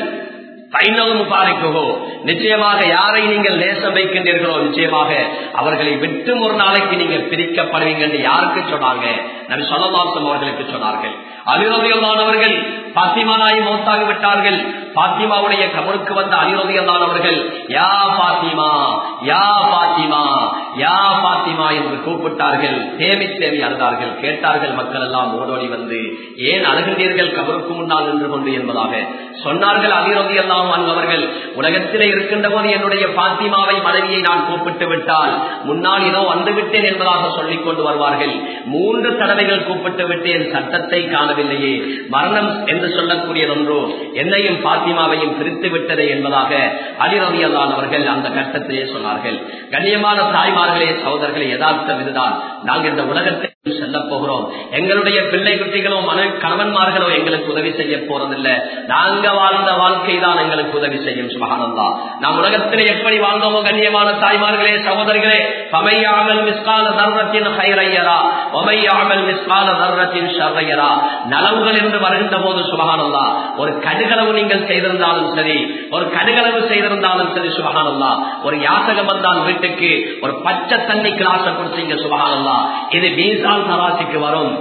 முபாரிக்கோ நிச்சயமாக யாரை நீங்கள் நேசம் வைக்கின்றீர்களோ நிச்சயமாக அவர்களை விட்டு ஒரு நாளைக்கு நீங்கள் பிரிக்கப்படுவீங்க என்று யாருக்கு சொன்னாங்க நபி சொல்லமாசம் அவர்களுக்கு சொன்னார்கள் அலிரதியல்லானவர்கள் பாத்திமா நாய் மௌத்தாகி விட்டார்கள் பாத்திமாவுடைய கபருக்கு வந்த அலிரதியல்லானவர்கள் யா பாத்திமா யா பாத்திமா யா பாத்திமா என்று கூப்பிட்டார்கள் தேவி தேவி அழுதார்கள் கேட்டார்கள் மக்கள் எல்லாம் ஓடோடி வந்து ஏன் அழுகின்றீர்கள் கபருக்கு முன்னால் நின்று கொண்டு என்பதாக சொன்னார்கள் அலிரதி எல்லாம் அவர்கள் உலகத்திலே இருக்கின்ற போது என்னுடைய பாத்திமாவை மனைவியை நான் கூப்பிட்டு விட்டால் முன்னால் ஏதோ வந்துவிட்டேன் என்பதாக சொல்லிக் கொண்டு வருவார்கள் மூன்று தடவைகள் கூப்பிட்டு விட்டேன் சட்டத்தை காணவில்லையே மரணம் என்று சொல்லக்கூடியது ஒன்றோ என்னையும் பாத்திமாவையும் பிரித்து விட்டதே என்பதாக அலிரவியல்லான் அவர்கள் அந்த கட்டத்திலே சொன்னார்கள் கண்ணியமான தாய்மார்களே சகோதரர்களே யதார்த்தம் இதுதான் நாங்கள் இந்த உலகத்தை செல்ல போகிறோம் எங்களுடைய பிள்ளை குட்டிகளோ மன கணவன்மார்களோ எங்களுக்கு உதவி செய்ய போறதில்லை நாங்க வாழ்ந்த வாழ்க்கை தான் எங்களுக்கு உதவி செய்யும் சுபகானந்தா நாம் உலகத்திலே எப்படி வாழ்ந்தோமோ கண்ணியமான தாய்மார்களே சகோதரிகளே பமையாமல் மிஸ்கால தர்மத்தின் ஹைரையரா ஒமையாமல் மிஸ்கால தர்மத்தின் ஷர்ரையரா நலவுகள் என்று வருகின்ற போது சுபகானந்தா ஒரு கடுகளவு நீங்கள் செய்திருந்தாலும் சரி ஒரு கடுகளவு செய்திருந்தாலும் சரி சுபகானந்தா ஒரு யாசகம் வந்தால் வீட்டுக்கு ஒரு பச்சை தண்ணி கிளாஸ கொடுத்தீங்க சுபகானந்தா இது மீசால் தராசிக்கு வரும்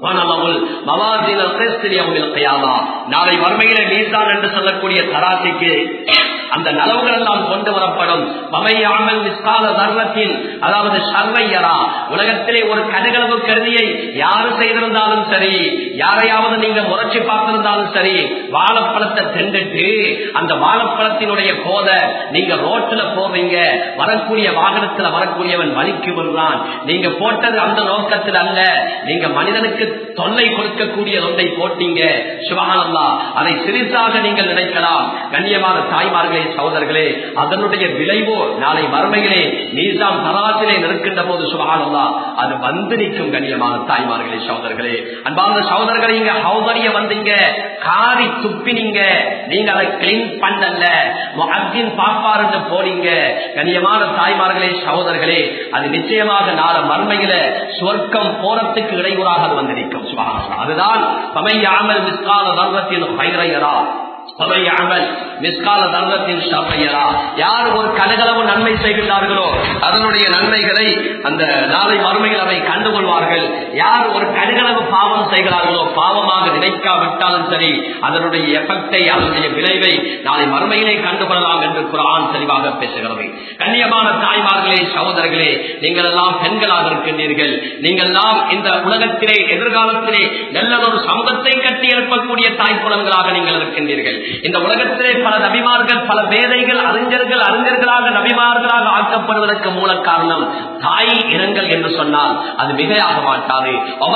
நாளை வறுமையில மீசான் என்று சொல்லக்கூடிய தராசிக்கு அந்த நலவுகள் எல்லாம் கொண்டு வரப்படும் பமையாமல் நிஸ்கால தர்மத்தின் அதாவது சர்வையரா உலகத்திலே ஒரு கடுகளவு கருதியை யாரு செய்திருந்தாலும் சரி யாரையாவது நீங்க முறைச்சி பார்த்திருந்தாலும் சரி வாழைப்பழத்தை திண்டுட்டு அந்த வாழைப்பழத்தினுடைய போத நீங்க ரோட்ல போவீங்க வரக்கூடிய வாகனத்துல வரக்கூடியவன் வலிக்கு வருவான் நீங்க போட்டது அந்த நோக்கத்தில் அல்ல நீங்க மனிதனுக்கு தொல்லை கொடுக்கக்கூடிய ஒன்றை போட்டீங்க சிவகானந்தா அதை சிறிசாக நீங்கள் நினைக்கலாம் கண்ணியமான தாய்மார்களே சகோதரர்களே அதனுடைய விளைவோ நாளை மறுமையிலே நீசாம் தராசிலே நிற்கின்ற போது சுபகானந்தா அது வந்து நிற்கும் கண்ணியமான தாய்மார்களே சகோதரர்களே அன்பார்ந்த சகோதரர்களே இங்க ஹௌதரிய வந்தீங்க காரி துப்பினீங்க நீங்க அதை கிளீன் பண்ணல அத்தின் பாப்பாருன்னு போனீங்க கண்ணியமான தாய்மார்களே சகோதரர்களே அது நிச்சயமாக நாள மர்மையில சொர்க்கம் போறதுக்கு இடையூறாக அது வந்து நிற்கும் சுபகானந்தா அதுதான் பமையாமல் மிஸ்கால தர்மத்தின் பைரையரா யார் ஒரு கனகளவு நன்மை செய்கின்றார்களோ அதனுடைய நன்மைகளை அந்த நாளை மறுமையில் அவை கண்டுகொள்வார்கள் யார் ஒரு கடுகளவு பாவம் செய்கிறார்களோ பாவமாக நினைக்காவிட்டாலும் சரி அதனுடைய எஃபெக்டை அதனுடைய விளைவை நாளை மறுமையிலே கண்டுகொள்ளலாம் என்று குரான் தெளிவாக பேசுகிறது கண்ணியமான தாய்மார்களே சகோதரர்களே நீங்கள் எல்லாம் பெண்களாக இருக்கின்றீர்கள் நீங்கள் எல்லாம் இந்த உலகத்திலே எதிர்காலத்திலே நல்லதொரு சமூகத்தை கட்டி எழுப்பக்கூடிய தாய்ப்புலங்களாக நீங்கள் இருக்கின்றீர்கள் இந்த உலகத்திலே பல நபிமார்கள் பல வேதைகள் அறிஞர்கள் அறிஞர்களாக நபிமார்களாக ஆக்கப்படுவதற்கு மூல காரணம் தாய் இரங்கல் என்று சொன்னால் அது மிகையாக மாட்டாது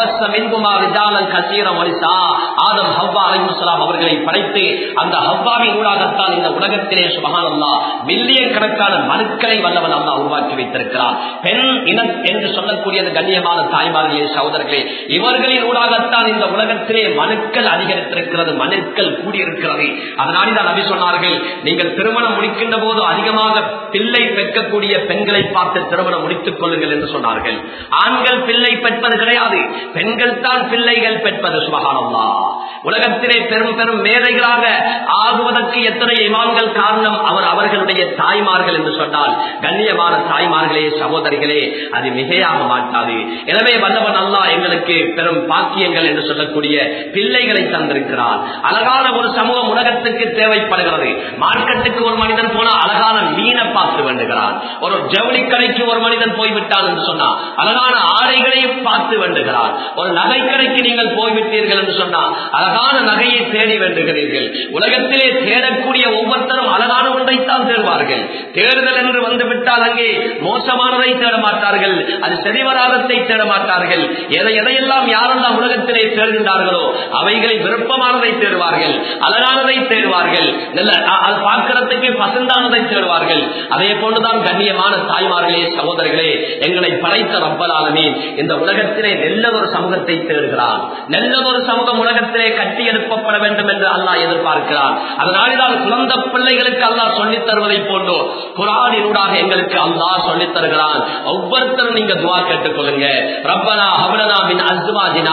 ஆதம் ஹவ்வா அலிமுசலாம் அவர்களை படைத்து அந்த ஹவ்வாவின் ஊடாகத்தான் இந்த உலகத்திலே சுபகானல்லா மில்லியன் கணக்கான மனுக்களை வல்லவன் அல்லா உருவாக்கி வைத்திருக்கிறார் பெண் இனம் என்று சொல்லக்கூடியது கண்ணியமான தாய்மார்களே சகோதரர்களே இவர்களின் ஊடாகத்தான் இந்த உலகத்திலே மனுக்கள் அதிகரித்திருக்கிறது மனுக்கள் கூடியிருக்கிறது அதனாலே தான் நபி சொன்னார்கள் நீங்கள் திருமணம் முடிக்கின்ற போது அதிகமாக பிள்ளை பெற்கக்கூடிய பெண்களை பார்த்து திருமணம் முடித்துக் கொள்ளுங்கள் என்று சொன்னார்கள் ஆண்கள் பிள்ளை பெற்பது கிடையாது பெண்கள் தான் பிள்ளைகள் பெற்பது சுபகானம்மா உலகத்திலே பெரும் பெரும் மேதைகளாக ஆகுவதற்கு எத்தனை இமான்கள் காரணம் அவர் அவர்களுடைய தாய்மார்கள் என்று சொன்னால் கண்ணியமான தாய்மார்களே சகோதரிகளே அது மிகையாக மாட்டாது எனவே வல்லவன் அல்லா எங்களுக்கு பெரும் பாக்கியங்கள் என்று சொல்லக்கூடிய பிள்ளைகளை தந்திருக்கிறார் அழகான ஒரு சமூகம் உலகத்துக்கு தேவைப்படுகிறது மார்க்கெட்டுக்கு ஒரு மனிதன் போனா அழகான மீனை பார்த்து வேண்டுகிறான் ஒரு ஜவுளி கடைக்கு ஒரு மனிதன் போய்விட்டான் என்று சொன்னா அழகான ஆடைகளையும் பார்த்து வேண்டுகிறான் ஒரு நகை கடைக்கு நீங்கள் போய்விட்டீர்கள் என்று சொன்னா அழகான நகையை தேடி வேண்டுகிறீர்கள் உலகத்திலே தேடக்கூடிய ஒவ்வொருத்தரும் அழகான ஒன்றைத்தான் தேடுவார்கள் தேடுதல் என்று வந்துவிட்டால் அங்கே மோசமானதை தேட மாட்டார்கள் அது செறிவராதத்தை தேட மாட்டார்கள் எதை எதையெல்லாம் யாரெல்லாம் உலகத்திலே தேடுகின்றார்களோ அவைகளை விருப்பமானதை தேடுவார்கள் அழகானதை தேடுவார்கள் நல்ல அது பார்க்கிறதுக்கு பசந்தானதை தேடுவார்கள் அதே போன்றுதான் கண்ணியமான தாய்மார்களே சகோதரர்களே எங்களை படைத்த ரப்பலாலுமே இந்த உலகத்திலே நல்ல ஒரு சமூகத்தை தேடுகிறான் நல்ல ஒரு சமூகம் உலகத்திலே கட்டி எழுப்பப்பட வேண்டும் என்று அல்லாஹ் எதிர்பார்க்கிறான் அதனால்தான் குழந்த பிள்ளைகளுக்கு அல்லாஹ் சொல்லித் தருவதை போன்றோ குரானினூடாக எங்களுக்கு அல்லாஹ் சொல்லித் தருகிறான் ஒவ்வொருத்தரும் நீங்க துவா கேட்டுக் கொள்ளுங்க ரப்பனா அவலனா மின் அஸ்வாஜினா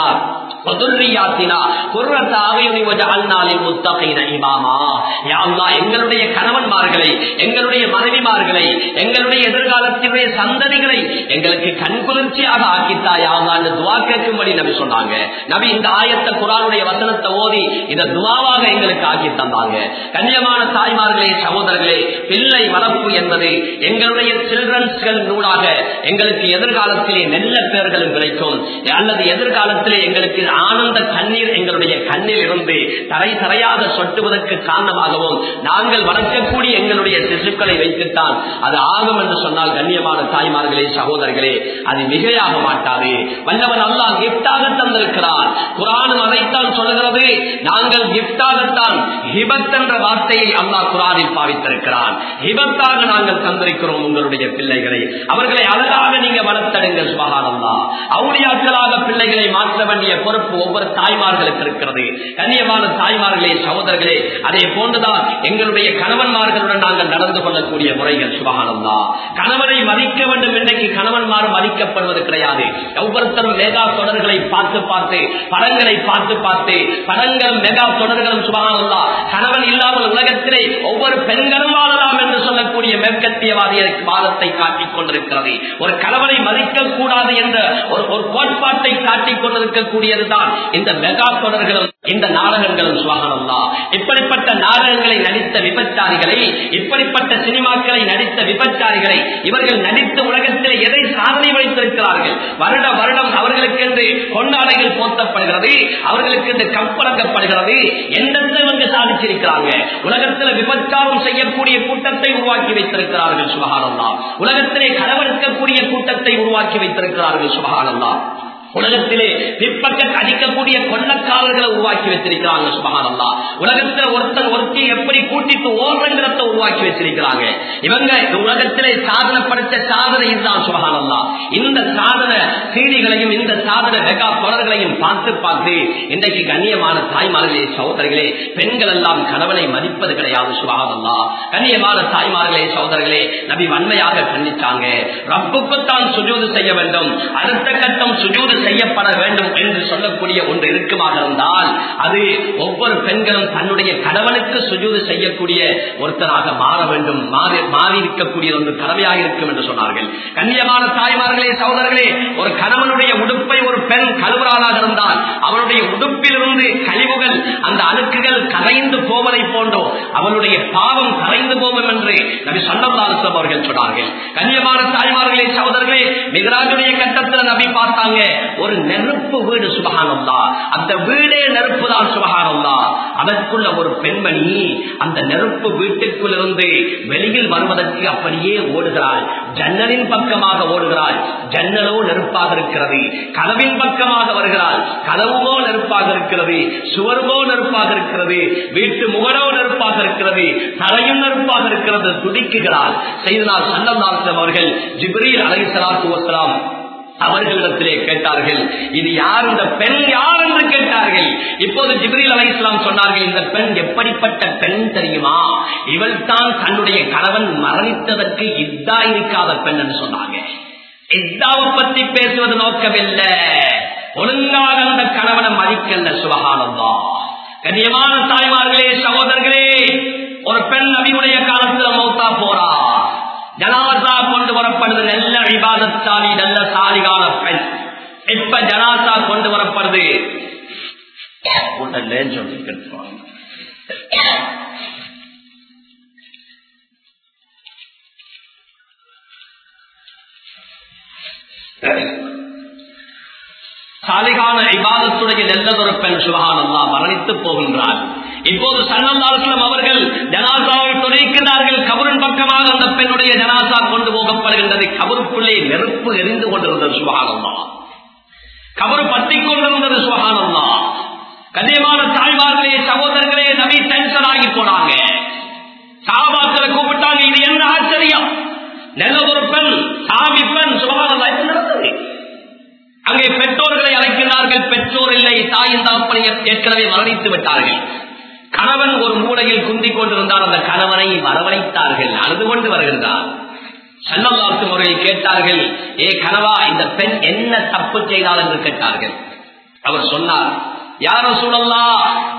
எங்களுடைய கணவன்மார்களை எங்களுடைய மனைவிமார்களை எங்களுடைய எதிர்காலத்தினுடைய சந்ததிகளை எங்களுக்கு கண்குளிர்ச்சியாக ஆக்கித்தாயாங்க துவா கேட்கும்படி நபி சொன்னாங்க நபி இந்த ஆயத்த குரானுடைய வசனத்தை ஓதி இந்த துவாவாக எங்களுக்கு ஆக்கி தந்தாங்க கண்ணியமான தாய்மார்களே சகோதரர்களே பிள்ளை வளர்ப்பு என்பது எங்களுடைய சில்ட்ரன்ஸ்கள் நூலாக எங்களுக்கு எதிர்காலத்திலே நல்ல பேர்களும் கிடைக்கும் அல்லது எதிர்காலத்திலே எங்களுக்கு ஆனந்த கண்ணீர் எங்களுடைய கண்ணில் இருந்து தரை தரையாக சொட்டுவதற்கு காரணமாகவும் நாங்கள் வளர்க்கக்கூடிய எங்களுடைய சிசுக்களை வைத்துத்தான் அது ஆகும் என்று சொன்னால் கண்ணியமான தாய்மார்களே சகோதரர்களே அது மிகையாக மாட்டாது வல்லவன் அல்லா கிப்டாக தந்திருக்கிறான் குரானும் அதைத்தான் சொல்கிறது நாங்கள் கிப்டாகத்தான் ஹிபத் என்ற வார்த்தையை அல்லாஹ் குரானில் பாவித்திருக்கிறான் ஹிபத்தாக நாங்கள் தந்திருக்கிறோம் உங்களுடைய பிள்ளைகளை அவர்களை அழகாக நீங்க வளர்த்தடுங்கள் சுபகானந்தா அவுளியாக்களாக பிள்ளைகளை மாற்ற வேண்டிய பொறுப்பு ஒவ்வொரு தாய்மார்களுக்கு இருக்கிறது கண்ணியமான தாய்மார்களே சகோதரர்களே அதே போன்றுதான் எங்களுடைய கணவன்மார்களுடன் நாங்கள் நடந்து கொள்ளக்கூடிய முறைகள் சுபகானந்தா கணவனை மதிக்க வேண்டும் இன்றைக்கு கணவன்மார் மதிக்கப்படுவது கிடையாது ஒவ்வொருத்தரும் மெகா தொடர்களை பார்த்து பார்த்து படங்களை பார்த்து பார்த்து படங்களும் மெகா தொடர்களும் சுபகானந்தா கணவன் இல்லாமல் உலகத்திலே ஒவ்வொரு பெண்களும் வாழலாம் என்று சொல்லக்கூடிய மேற்கத்தியவாதிய வாதத்தை காட்டிக் கொண்டிருக்கிறது ஒரு கணவனை மதிக்க கூடாது என்ற ஒரு ஒரு கோட்பாட்டை காட்டிக் கொண்டிருக்கக்கூடியதுதான் இந்த மெகா தொடர்களும் இந்த நாடகங்களும் சுவாகனம்தா இப்படிப்பட்ட நாடகங்களை நடித்த விபச்சாரிகளை இப்படிப்பட்ட சினிமாக்களை நடித்த விபச்சாரிகளை இவர்கள் நடித்த உலகத்தில் எதை சாதனை வைத்திருக்கிறார்கள் வருட வருடம் அவர்களுக்கென்று கொண்டாடைகள் போர்த்தப்படுகிறது அவர்களுக்கு என்று கப்பலங்கப்படுகிறது எந்தெந்த இவங்க சாதிச்சிருக்கிறாங்க உலகத்தில் விபச்சாரம் செய்யக்கூடிய கூட்டத்தை உருவாக்கி வைத்திருக்கிறார்கள் சுபகானந்தா உலகத்திலே களவெடுக்கக்கூடிய கூட்டத்தை உருவாக்கி வைத்திருக்கிறார்கள் சுபகானந்தா உலகத்திலே பிற்பக்கத் அடிக்கக்கூடிய கொள்ளக்காரர்களை உருவாக்கி வச்சிருக்கிறாங்க சுபகானந்தா உலகத்துல ஒருத்தன் ஒருத்தி எப்படி கூட்டிட்டு ஓர்வங்கிறத உருவாக்கி வச்சிருக்கிறாங்க இவங்க உலகத்திலே சாதனை படைத்த சாதனை இதுதான் சுபகானந்தா இந்த சாதன சீடிகளையும் இந்த சாதன வெகா தொடர்களையும் பார்த்து பார்த்து இன்றைக்கு கண்ணியமான தாய்மார்களே சகோதரர்களே பெண்கள் எல்லாம் கணவனை மதிப்பது கிடையாது சுபகானந்தா கண்ணியமான தாய்மார்களே சகோதரர்களே நபி வன்மையாக கண்டிச்சாங்க ரப்புக்குத்தான் சுஜூது செய்ய வேண்டும் அடுத்த கட்டம் சுஜூது செய்யப்பட வேண்டும் என்று சொல்லக்கூடிய ஒன்று இருக்குமாக இருந்தால் அது ஒவ்வொரு பெண்களும் தன்னுடைய கணவனுக்கு சுஜூது செய்யக்கூடிய ஒருத்தராக மாற வேண்டும் மாறி மாறி இருக்கக்கூடிய ஒரு கடமையாக இருக்கும் என்று சொன்னார்கள் கண்ணியமான தாய்மார்களே சகோதரர்களே ஒரு கணவனுடைய உடுப்பை ஒரு பெண் கழுவுறாளாக இருந்தால் அவனுடைய உடுப்பிலிருந்து கழிவுகள் அந்த அழுக்குகள் கரைந்து போவதை போன்றோ அவனுடைய பாவம் கரைந்து போகும் என்று நபி சல்லல்லாஹு அவர்கள் சொன்னார்கள் கண்ணியமான தாய்மார்களே சகோதரர்களே மிகராஜுடைய கட்டத்தில் நபி பார்த்தாங்க ஒரு நெருப்பு வீடு சுபகானந்தா அந்த வீடே நெருப்பு தான் சுபகானந்தா அதற்குள்ள ஒரு பெண்மணி அந்த நெருப்பு வீட்டுக்குள் இருந்து வெளியில் வருவதற்கு அப்படியே ஓடுகிறாள் ஜன்னலின் பக்கமாக ஓடுகிறாள் ஜன்னலோ நெருப்பாக இருக்கிறது கதவின் பக்கமாக வருகிறாள் கதவுமோ நெருப்பாக இருக்கிறது சுவருமோ நெருப்பாக இருக்கிறது வீட்டு முகடோ நெருப்பாக இருக்கிறது தரையும் நெருப்பாக இருக்கிறது துடிக்குகிறாள் செய்தனால் சன்னந்தாசம் அவர்கள் ஜிப்ரீல் அலை சலாத்து வசலாம் அவர்களிடத்திலே கேட்டார்கள் இது யார் இந்த பெண் யார் என்று கேட்டார்கள் இப்போது ஜிப்ரீல் அலை இஸ்லாம் சொன்னார்கள் இந்த பெண் எப்படிப்பட்ட பெண் தெரியுமா இவள் தான் தன்னுடைய கணவன் மரணித்ததற்கு இத்தா இருக்காத பெண் என்று சொன்னாங்க இத்தாவை பத்தி பேசுவது நோக்கமில்லை ஒழுங்காக அந்த கணவனை மதிக்கல்ல சுபகானந்தா கண்ணியமான தாய்மார்களே சகோதரர்களே ஒரு பெண் நபியுடைய காலத்துல மௌத்தா போறா ஜனாசா கொண்டு வரப்படுது நல்ல விவாதத்தாலி நல்ல சாலிகான பெண் இப்ப ஜனாசா கொண்டு வரப்படுது சாலிகான இபாதத்துடைய நல்லதொரு பெண் சுபகானந்தா மரணித்து போகின்றார் இப்போது சன்னந்தாசலம் அவர்கள் ஜனாசாவை துணைக்கிறார்கள் கபரின் பக்கமாக அந்த பெண்ணுடைய ஜனாசா கொண்டு போகப்படுகின்றது கபருக்குள்ளே நெருப்பு எரிந்து கொண்டிருந்தது சுபகானந்தா கபரு பற்றி கொண்டிருந்தது சுபகானந்தா கண்ணியமான தாய்மார்களே சகோதரர்களே நபி டென்ஷன் ஆகி போனாங்க சாபாக்களை கூப்பிட்டாங்க இது என்ன ஆச்சரியம் நல்ல ஒரு பெண் சாமி பெண் சுபகானந்தா என்ன நடந்தது அங்கே பெற்றோர்களை அழைக்கிறார்கள் பெற்றோர் இல்லை தாயின் தாப்பனை ஏற்கனவே மரணித்து விட்டார்கள் கணவன் ஒரு மூலையில் குந்திக் கொண்டிருந்தால் அந்த கணவனை வரவழைத்தார்கள் அழுது கொண்டு வருகின்றார் சன்னல்லாத்து முறையில் கேட்டார்கள் ஏ கனவா இந்த பெண் என்ன தப்பு செய்தால் என்று கேட்டார்கள் அவர் சொன்னார் யாரோ சூழல்லா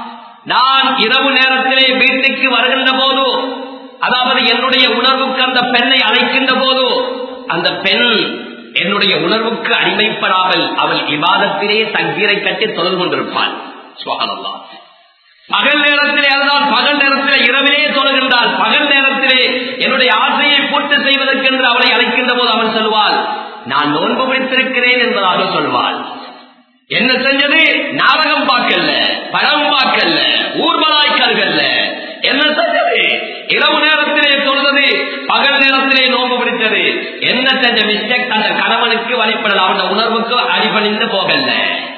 நான் இரவு நேரத்திலே வீட்டுக்கு வருகின்ற போது அதாவது என்னுடைய உணர்வுக்கு அந்த பெண்ணை அழைக்கின்ற போது அந்த பெண் என்னுடைய உணர்வுக்கு அடிமைப்படாமல் அவள் இவாதத்திலே தங்கீரை கட்டி தொடர்பு கொண்டிருப்பாள் சுவாகனல்லா பகல் நேரத்திலே அதுதான் பகல் நேரத்திலே இரவிலே தொழுகின்றாள் பகல் நேரத்திலே என்னுடைய ஆசையை பூர்த்தி செய்வதற்கென்று அவளை அழைக்கின்ற போது அவன் சொல்வாள் நான் நோன்பு பிடித்திருக்கிறேன் என்பதாக சொல்வாள் என்ன செஞ்சது நாடகம் பார்க்கல படம் பார்க்கல ஊர்வலாய்க்கல்ல என்ன செஞ்சது இரவு நேரத்திலே சொல்றது பகல் நேரத்திலே நோன்பு பிடித்தது என்ன செஞ்ச மிஸ்டேக் அந்த கணவனுக்கு வழிபடல அவன் உணர்வுக்கு அடிபணிந்து போகல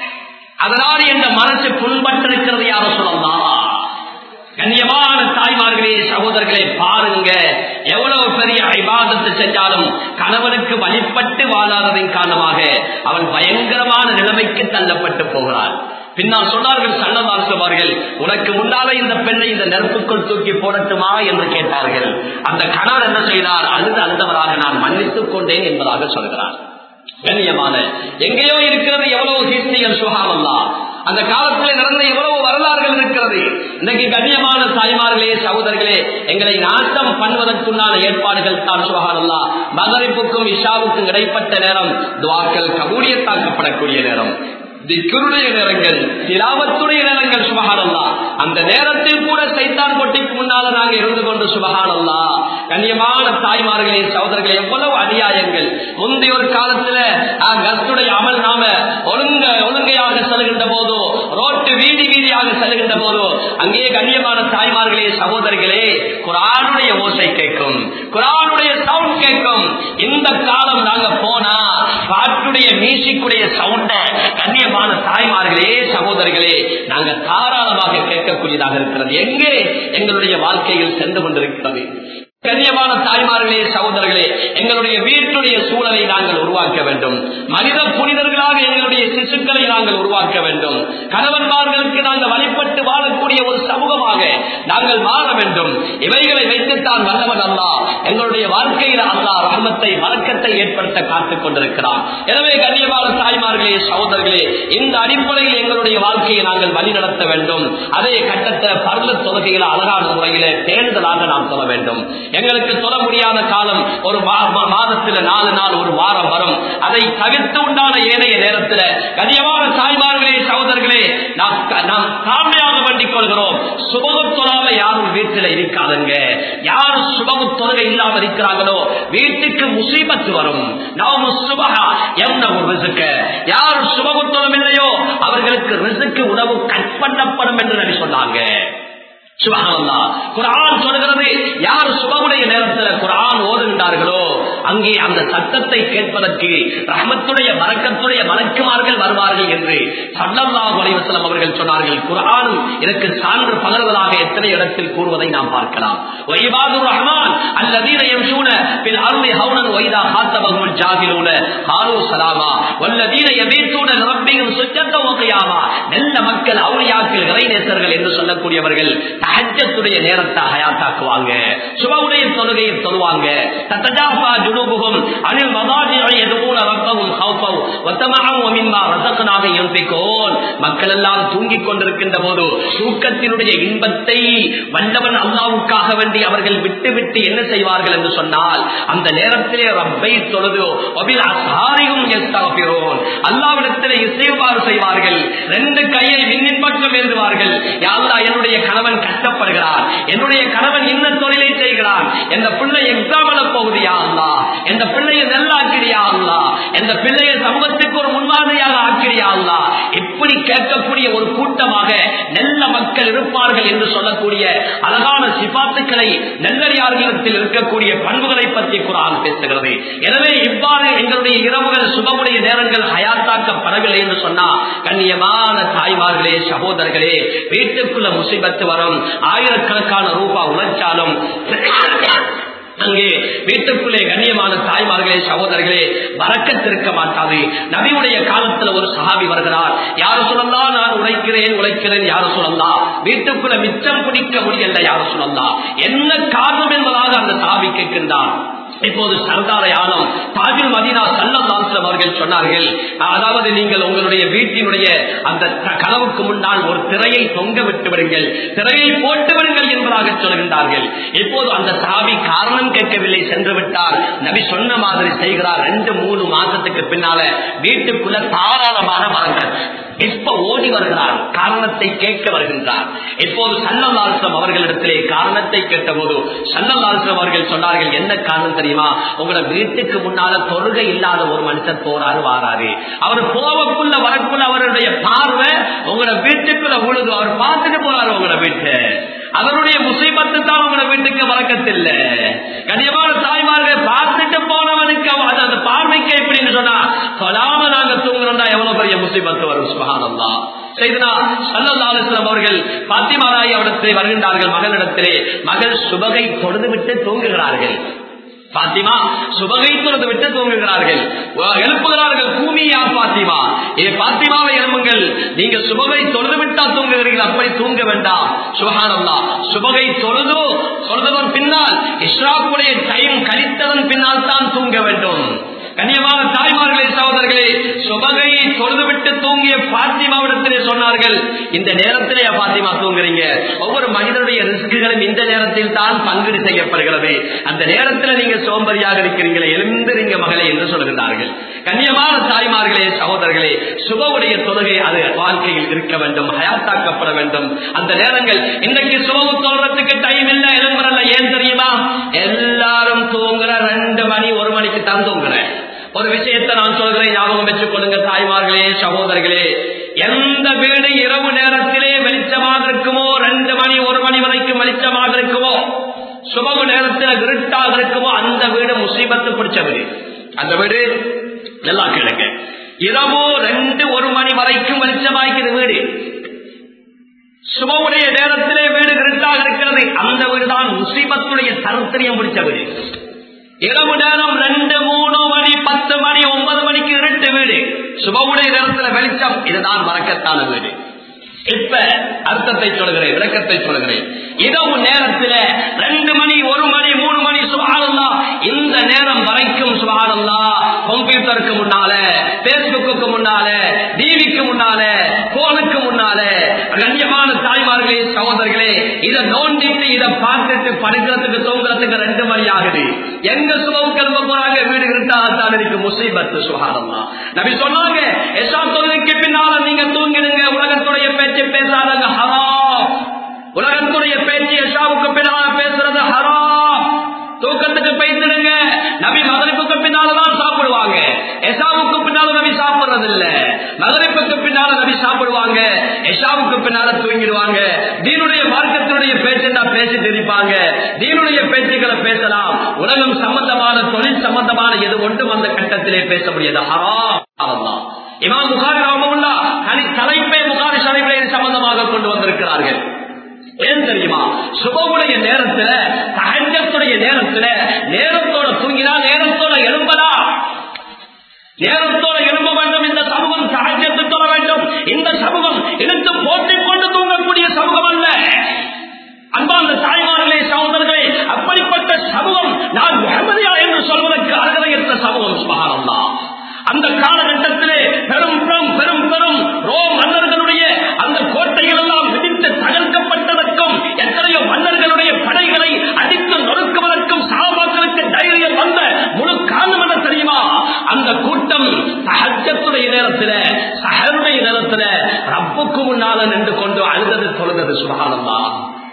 அதனால் என்ற மனசு புண்பட்டிருக்கிறது யார சொல்லலாம் கண்ணியமான தாய்மார்களே சகோதரர்களே பாருங்க எவ்வளவு பெரிய ஐபாதத்தை செஞ்சாலும் கணவனுக்கு வழிபட்டு வாழாததின் காரணமாக அவன் பயங்கரமான நிலைமைக்கு தள்ளப்பட்டு போகிறான் பின்னால் சொன்னார்கள் சன்னதாசுவார்கள் உனக்கு முன்னாலே இந்த பெண்ணை இந்த நெருப்புக்குள் தூக்கி போடட்டுமா என்று கேட்டார்கள் அந்த கணவர் என்ன செய்தார் அழுது அழுந்தவராக நான் மன்னித்துக் கொண்டேன் என்பதாக சொல்கிறார் கண்ணியமான எங்கேயோ இருக்கிறது எவ்வளவு ஹிஸ்டிகள் சுகாமல்லா அந்த காலத்தில் நடந்த எவ்வளவு வரலாறுகள் இருக்கிறது இன்னைக்கு கண்ணியமான தாய்மார்களே சகோதரர்களே எங்களை நாட்டம் பண்ணுவதற்குண்டான ஏற்பாடுகள் தான் சுகாரல்லா மகரிப்புக்கும் இஷாவுக்கும் இடைப்பட்ட நேரம் துவாக்கள் கபூரியத்தாக்கப்படக்கூடிய நேரம் திக்குருடைய நேரங்கள் திலாவத்துடைய நேரங்கள் சுபகானல்லா அந்த நேரத்தில் கூட சைத்தான் கொட்டிக்கு முன்னால நாங்க இருந்து கொண்டு சுபகானல்லா கண்ணியமான தாய்மார்களே சகோதரர்களே எவ்வளவு அநியாயங்கள் முந்தைய ஒரு காலத்துல கத்துடைய அமல் நாம ஒழுங்க ஒழுங்கையாக செல்கின்ற போதோ ரோட்டு வீதி வீதியாக செல்கின்ற போதோ அங்கே கண்ணியமான தாய்மார்களே சகோதரர்களே குரானுடைய ஓசை கேட்கும் குரானுடைய சவுண்ட் கேட்கும் இந்த காலம் நாங்க போனா பாட்டுடைய மியூசிக்குடைய சவுண்ட கண்ணியமான தாய்மார்களே சகோதரிகளே நாங்க தாராளமாக கேட்கக்கூடியதாக இருக்கிறது எங்கே எங்களுடைய வாழ்க்கையில் சென்று கொண்டிருக்கிறது கண்ணியமான தாய்மார்களே சகோதரர்களே எங்களுடைய வீட்டுடைய சூழலை நாங்கள் உருவாக்க வேண்டும் மனித புனிதர்களாக எங்களுடைய சிசுக்களை நாங்கள் உருவாக்க வேண்டும் கணவன்மார்களுக்கு நாங்கள் வழிபட்டு வாழக்கூடிய ஒரு சமூகமாக நாங்கள் மாற வேண்டும் இவைகளை வைத்துத்தான் வல்லவன் அல்லா எங்களுடைய வாழ்க்கையில் அல்லா ரஹமத்தை வழக்கத்தை ஏற்படுத்த காத்துக் கொண்டிருக்கிறான் எனவே கண்ணியமான தாய்மார்களே சகோதரர்களே இந்த அடிப்படையில் எங்களுடைய வாழ்க்கையை நாங்கள் வழிநடத்த வேண்டும் அதே கட்டத்தை பருள தொகையில் அழகான முறையில தேர்தலாக நாம் சொல்ல வேண்டும் எங்களுக்கு சொல்ல முடியாத காலம் ஒரு மாதத்தில் நாலு நாள் ஒரு வாரம் வரும் அதை தவிர்த்து உண்டான ஏனைய நேரத்தில் கனியமான தாய்மார்களே சகோதரர்களே நாம் நாம் தாழ்மையாக வேண்டிக் கொள்கிறோம் சுபகுத்தொழாம யாரும் வீட்டில் இருக்காதுங்க யார் சுபகுத்தொகை இல்லாம இருக்கிறாங்களோ வீட்டுக்கு முசீபத்து வரும் நாம் சுபகா என்ன ஒரு ரிசுக்க யார் சுபகுத்தொலம் இல்லையோ அவர்களுக்கு ரிசுக்கு உணவு கட் பண்ணப்படும் என்று நபி சொன்னாங்க குரான் சொல்கிறது யார் சுபகுடைய நேரத்தில் குரான் ஓதுகின்றார்களோ அங்கே அந்த சத்தத்தை கேட்பதற்கு ரஹமத்துடைய மறக்கத்துடைய மலக்குமார்கள் வருவார்கள் என்று சல்லல்லா வலைவசலம் அவர்கள் சொன்னார்கள் குரானும் இதற்கு சான்று பகர்வதாக எத்தனை இடத்தில் கூறுவதை நாம் பார்க்கலாம் வைபாதுர் ரஹ்மான் அல்லதீன யம்ஷூன பில் அருளி ஹவுனன் வைதா ஹாத்தபகுல் ஜாகிலூன ஹாலு சலாமா வல்லதீன யபீத்தூன ரப்பியும் சுஜத்த ஓகையாமா நல்ல மக்கள் அவுளியாக்கள் இறைநேசர்கள் என்று சொல்லக்கூடியவர்கள் தஹஜத்துடைய நேரத்தை ஹயாத்தாக்குவாங்க சுபவுடைய தொழுகையை சொல்லுவாங்க தத்தஜாஃபா ஜுனுபுகும் அனில் மதாஜியை எதுவும் ரப்பவும் ஹவுஃபவ் வத்தமகம் ஒமின்மா ரசகனாக யோசிக்கோன் மக்கள் எல்லாம் தூங்கிக் கொண்டிருக்கின்ற போது தூக்கத்தினுடைய இன்பத்தை வல்லவன் அல்லாவுக்காக வேண்டி அவர்கள் விட்டு விட்டு என்ன செய்வார்கள் என்று சொன்னால் அந்த நேரத்திலே ரப்பை தொழுது ஒபில் அசாரியும் எஸ்தாபிரோன் அல்லாவிடத்திலே இசைவாறு செய்வார்கள் ரெண்டு கையை மின்னின் பக்கம் எழுதுவார்கள் யாரா என்னுடைய கணவன் கஷ்டப்படுகிறார் என்னுடைய கணவன் இன்ன தொழிலை செய்கிறான் எந்த பிள்ளை எக்ஸாம் எழ போகுது யாருலா எந்த பிள்ளையை நல்லா ஆக்கிறியா அல்லா எந்த பிள்ளையை சமூகத்துக்கு ஒரு முன்மாதிரியாக ஆக்கிறியா அல்லா இப்படி கேட்கக்கூடிய ஒரு கூட்டமாக நல்ல மக்கள் இருப்பார்கள் என்று சொல்லக்கூடிய அழகான சிபாத்துக்களை நல்லறியார்களிடத்தில் இருக்கக்கூடிய பண்புகளை பற்றி குரான் பேசுகிறது எனவே இவ்வாறு எங்களுடைய இரவுகள் சுபமுடைய நேரங்கள் ஹயாத்தாக்கப்படவில்லை என்று சொன்னா கண்ணியமான தாய்மார்களே சகோதரர்களே வீட்டுக்குள்ள முசிபத்து வரும் ஆயிரக்கணக்கான ரூபாய் உழைச்சாலும் அங்கே வீட்டுக்குள்ளே கண்ணியமான தாய்மார்களே சகோதரர்களே வரக்கத்திருக்க மாட்டாது நபியுடைய காலத்துல ஒரு சஹாபி வருகிறார் யாரு சொல்லலாம் நான் உழைக்கிறேன் உழைக்கிறேன் யாரு சொல்லலாம் வீட்டுக்குள்ள மிச்சம் பிடிக்க முடியல யாரு சொல்லலாம் என்ன காரணம் என்பதாக அந்த சஹாபி கேட்கின்றான் இப்போது சர்தாரை ஆலம் தாஜுல் மதீனா சல்லம் அவர்கள் சொன்னார்கள் அதாவது நீங்கள் உங்களுடைய வீட்டினுடைய அந்த கனவுக்கு முன்னால் ஒரு திரையை தொங்க விட்டு விடுங்கள் திரையை போட்டு விடுங்கள் என்பதாக சொல்கின்றார்கள் இப்போது அந்த சாவி காரணம் கேட்கவில்லை சென்று விட்டால் நபி சொன்ன மாதிரி செய்கிறார் ரெண்டு மூணு மாசத்துக்கு பின்னால வீட்டுக்குள்ள தாராளமாக மரங்கள் இப்ப ஓடி வருகிறார் காரணத்தை கேட்க வருகின்றார் இப்போது சன்னல்லாசம் அவர்களிடத்திலே காரணத்தை கேட்டபோது சன்னல்லாசம் அவர்கள் சொன்னார்கள் என்ன காரணம் தெரியுமா உங்களோட வீட்டுக்கு முன்னால தொழுகை இல்லாத ஒரு மனுஷன் போறாரு வாராரு அவர் போவக்குள்ள வரக்குள்ள அவருடைய பார்வை உங்களோட வீட்டுக்குள்ள உழுது அவர் பார்த்துட்டு போறாரு உங்களோட வீட்டை அவருடைய முசைபத்து தான் உங்களோட வீட்டுக்கு வழக்கத்தில்லை கனியமான தாய்மார்கள் பார்த்துட்டு போனவனுக்கு அந்த பார்வைக்கு எப்படின்னு சொன்னா சொல்லாம நாங்க தூங்குறோம்னா எவ்வளவு பெரிய முசைபத்து வரும் சுகானந்தா செய்தனா சல்லல்லாஸ்லம் அவர்கள் பாத்திமாராய் அவரிடத்திலே வருகின்றார்கள் மகனிடத்திலே மகள் சுபகை தொழுது விட்டு தூங்குகிறார்கள் பாத்திமா சுபகை தொழுது விட்டு தூங்குகிறார்கள் எழுப்புகிறார்கள் கூமியா பாத்திமா ஏ பாத்திமாவை எழுப்புங்கள் நீங்க சுபகை தொழுது விட்டா தூங்குகிறீர்கள் அப்படி தூங்க வேண்டாம் சுபகானல்லா சுபகை தொழுதோ தொழுதவன் பின்னால் இஸ்ராக்குடைய டைம் கழித்தவன் பின்னால் தான் தூங்க வேண்டும் கண்ணியமான தாய்மார்களே சகோதரர்களே சுபகையை தொழுதுவிட்டு தூங்கிய பாத்திமாவிடத்திலே சொன்னார்கள் இந்த நேரத்திலே பாத்திமா தூங்குறீங்க ஒவ்வொரு மனிதனுடைய ரிஸ்குகளும் இந்த நேரத்தில் தான் பங்கீடு செய்யப்படுகிறது அந்த நேரத்தில் நீங்க சோம்பரியாக இருக்கிறீங்களே எழுந்திருங்க மகளே என்று சொல்கிறார்கள் கண்ணியமான தாய்மார்களே சகோதரர்களே சுபவுடைய தொழுகை அது வாழ்க்கையில் இருக்க வேண்டும் ஹயாத்தாக்கப்பட வேண்டும் அந்த நேரங்கள் இன்னைக்கு சுபவு தோன்றதுக்கு டைம் இல்ல எழும்புறல ஏன் தெரியுமா எல்லாரும் தூங்குற ரெண்டு மணி ஒரு மணிக்கு தான் தூங்குறேன் ஒரு விஷயத்தை நான் சொல்கிறேன் ஞாபகம் வச்சுக் கொள்ளுங்க தாய்மார்களே சகோதரர்களே எந்த வீடு இரவு நேரத்திலே வெளிச்சமாக இருக்குமோ ரெண்டு மணி ஒரு மணி வரைக்கும் வெளிச்சமாக இருக்குமோ சுபகு நேரத்தில் இருட்டாக இருக்குமோ அந்த வீடு முசீபத்து பிடிச்ச வீடு அந்த வீடு நல்லா கேளுங்க இரவு ரெண்டு ஒரு மணி வரைக்கும் வெளிச்சமாய்க்குது வீடு சுபவுடைய நேரத்திலே வீடு இருட்டாக இருக்கிறது அந்த வீடுதான் முசீபத்துடைய தரத்திரியம் பிடிச்ச வீடு இரவு நேரம் ரெண்டு மூணு மணி பத்து மணி ஒன்பது மணிக்கு இருட்டு வீடு சுபவுடைய நேரத்தில் வெளிச்சம் இதுதான் வரக்கத்தான வீடு இப்ப அர்த்தத்தை சொல்கிறேன் விளக்கத்தை சொல்கிறேன் இரவு நேரத்தில் ரெண்டு மணி ஒரு மணி மூணு மணி சுபானந்தா இந்த நேரம் வரைக்கும் சுபானந்தா கம்ப்யூட்டருக்கு முன்னால பேஸ்புக்கு முன்னால டிவிக்கு முன்னால போனுக்கு முன்னால கண்ணியமான தாய்மார்களே சகோதரர்களே இதை நோண்டிட்டு இதை பார்த்துட்டு படுக்கிறதுக்கு தூங்குறதுக்கு ரெண்டு மணி ஆகுது எங்க சுபம் கிளம்ப போறாங்க வீடு இருட்டாதான் இருக்கு முசீபத்து சுகாரமா நபி சொன்னாங்க எஸ்ஆ தொழுகைக்கு பின்னால நீங்க தூங்கிடுங்க உலகத்துடைய பேச்சு பேசாதங்க ஹராம் உலகத்துடைய பேச்சு எஷாவுக்கு பின்னால பேசுறது ஹராம் தூக்கத்துக்கு பேசிடுங்க நபி மகரிப்புக்கு பின்னாலதான் சாப்பிடுவாங்க எஷாவுக்கு பின்னால நபி சாப்பிடுறது இல்ல மகரிப்புக்கு பின்னால நபி சாப்பிடுவாங்க எஷாவுக்கு பின்னால தூங்கிடுவாங்க தீனுடைய மார்க்கத்தினுடைய பேச்சுன்னா பேசிட்டு இருப்பாங்க தீனுடைய பேச்சுக்களை பேசலாம் உலகம் சம்பந்தமான தொழில் சம்பந்தமான எது ஒன்றும் அந்த கட்டத்திலே பேச முடியாது ஹராம் தான் இமாம் புகாரி ராமமுல்லா தனி தலைப்பை புகாரி ஷரீஃபிலே சம்பந்தமாக கொண்டு வந்திருக்கிறார்கள் ஏன் தெரியுமா சுபவுடைய நேரத்துல சகஜத்துடைய நேரத்துல நேரத்தோட தூங்கினா நேரத்தோட எழும்பலாம் நேரத்தோட எழும்ப வேண்டும் இந்த சமூகம் சகஜத்து தொட வேண்டும் இந்த சமூகம் இழுத்து போட்டிக் கொண்டு தூங்கக்கூடிய சமூகம் அல்ல அன்பார்ந்த தாய்மார்களே சகோதரர்களே அப்படிப்பட்ட சமூகம் நான் முகமதியா என்று சொல்வதற்கு அருகதையற்ற சமூகம் சுபகாரம் தான் அந்த காலகட்டத்திலே பெரும் பெரும் பெரும் பெரும் ரோம் மன்னர்களுடைய அந்த கோட்டைகள் எல்லாம் விதித்து தகர்க்கப்பட்டதற்கும் எத்தனையோ மன்னர்களுடைய படைகளை அடித்து நொறுக்குவதற்கும் சாபாக்களுக்கு தைரியம் வந்த முழு காரணம் என்ன தெரியுமா அந்த கூட்டம் சகஜத்துடைய நேரத்தில் சகருடைய நேரத்தில் ரப்புக்கு முன்னால நின்று கொண்டு அழுதது தொழுதது சுகானந்தா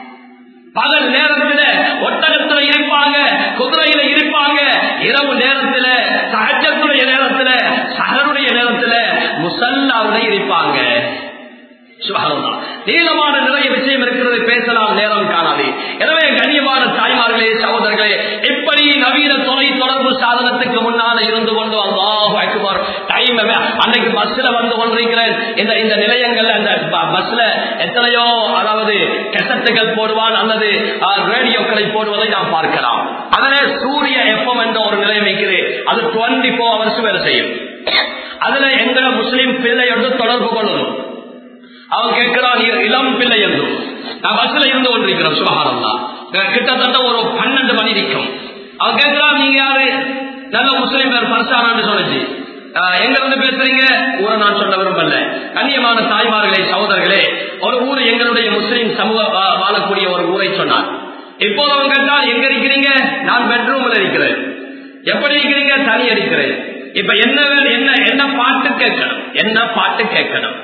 பகல் நேரத்தில் ஒட்டகத்துல இருப்பாங்க குதிரையில இருப்பாங்க இரவு நேரத்தில் சகஜத்துடைய நேரத்தில் சகருடைய நேரத்தில் முசல்லாவுல இருப்பாங்க சுபஹானல்லாஹ். நீளமான நிறைய விஷயம் இருக்கிறது பேசலாம் நேரம் காணாது எனவே கண்ணியமான தாய்மார்களே சகோதரர்களே இப்படி நவீன தொலை தொடர்பு சாதனத்துக்கு முன்னால இருந்து கொண்டு அல்லாஹ் அக்பர் டைம் அன்னைக்கு பஸ்ல வந்து கொண்டிருக்கிறேன் இந்த இந்த நிலையங்கள்ல அந்த ப- பஸ்ல எத்தனையோ அதாவது கெசட்டுகள் போடுவான் அல்லது ஆ, ரேடியோக்களை போடுவதை நாம் பார்க்கலாம் அதிலே சூரிய எஃப்எம் என்ற ஒரு நிலையம் வைக்குது அது டுவெண்டி போர் ஹவர்ஸ் வேலை செய்யும் அதுல எங்களை முஸ்லிம் பிள்ளையோடு தொடர்பு கொள்ளணும் அவன் கேட்கிறான் இ- இளம் பிள்ளை என்றும் நான் பஸ்ல இருந்து கொண்டிருக்கிறோம் சுகாரம் தான் கிட்டத்தட்ட ஒரு பன்னெண்டு மணி இருக்கும் அவன் கேட்கிறான் நீங்க யாரு நல்ல முஸ்லிம் பேர் பரிசானான்னு சொல்லுச்சு ஆஹ், எங்க இருந்து பேசுறீங்க ஊரை நான் சொல்ல விரும்பல கண்ணியமான தாய்மார்களே சகோதரர்களே ஒரு ஊர் எங்களுடைய முஸ்லிம் சமூக வா- வாழக்கூடிய ஒரு ஊரை சொன்னார் இப்போது அவன் கேட்டால் எங்க இருக்கிறீங்க நான் பெட்ரூம்ல இருக்கிறேன் எப்படி இருக்கிறீங்க தனி அடிக்கிறேன் இப்ப என்ன வேணும், என்ன என்ன பாட்டு கேட்கணும் என்ன பாட்டு கேட்கணும்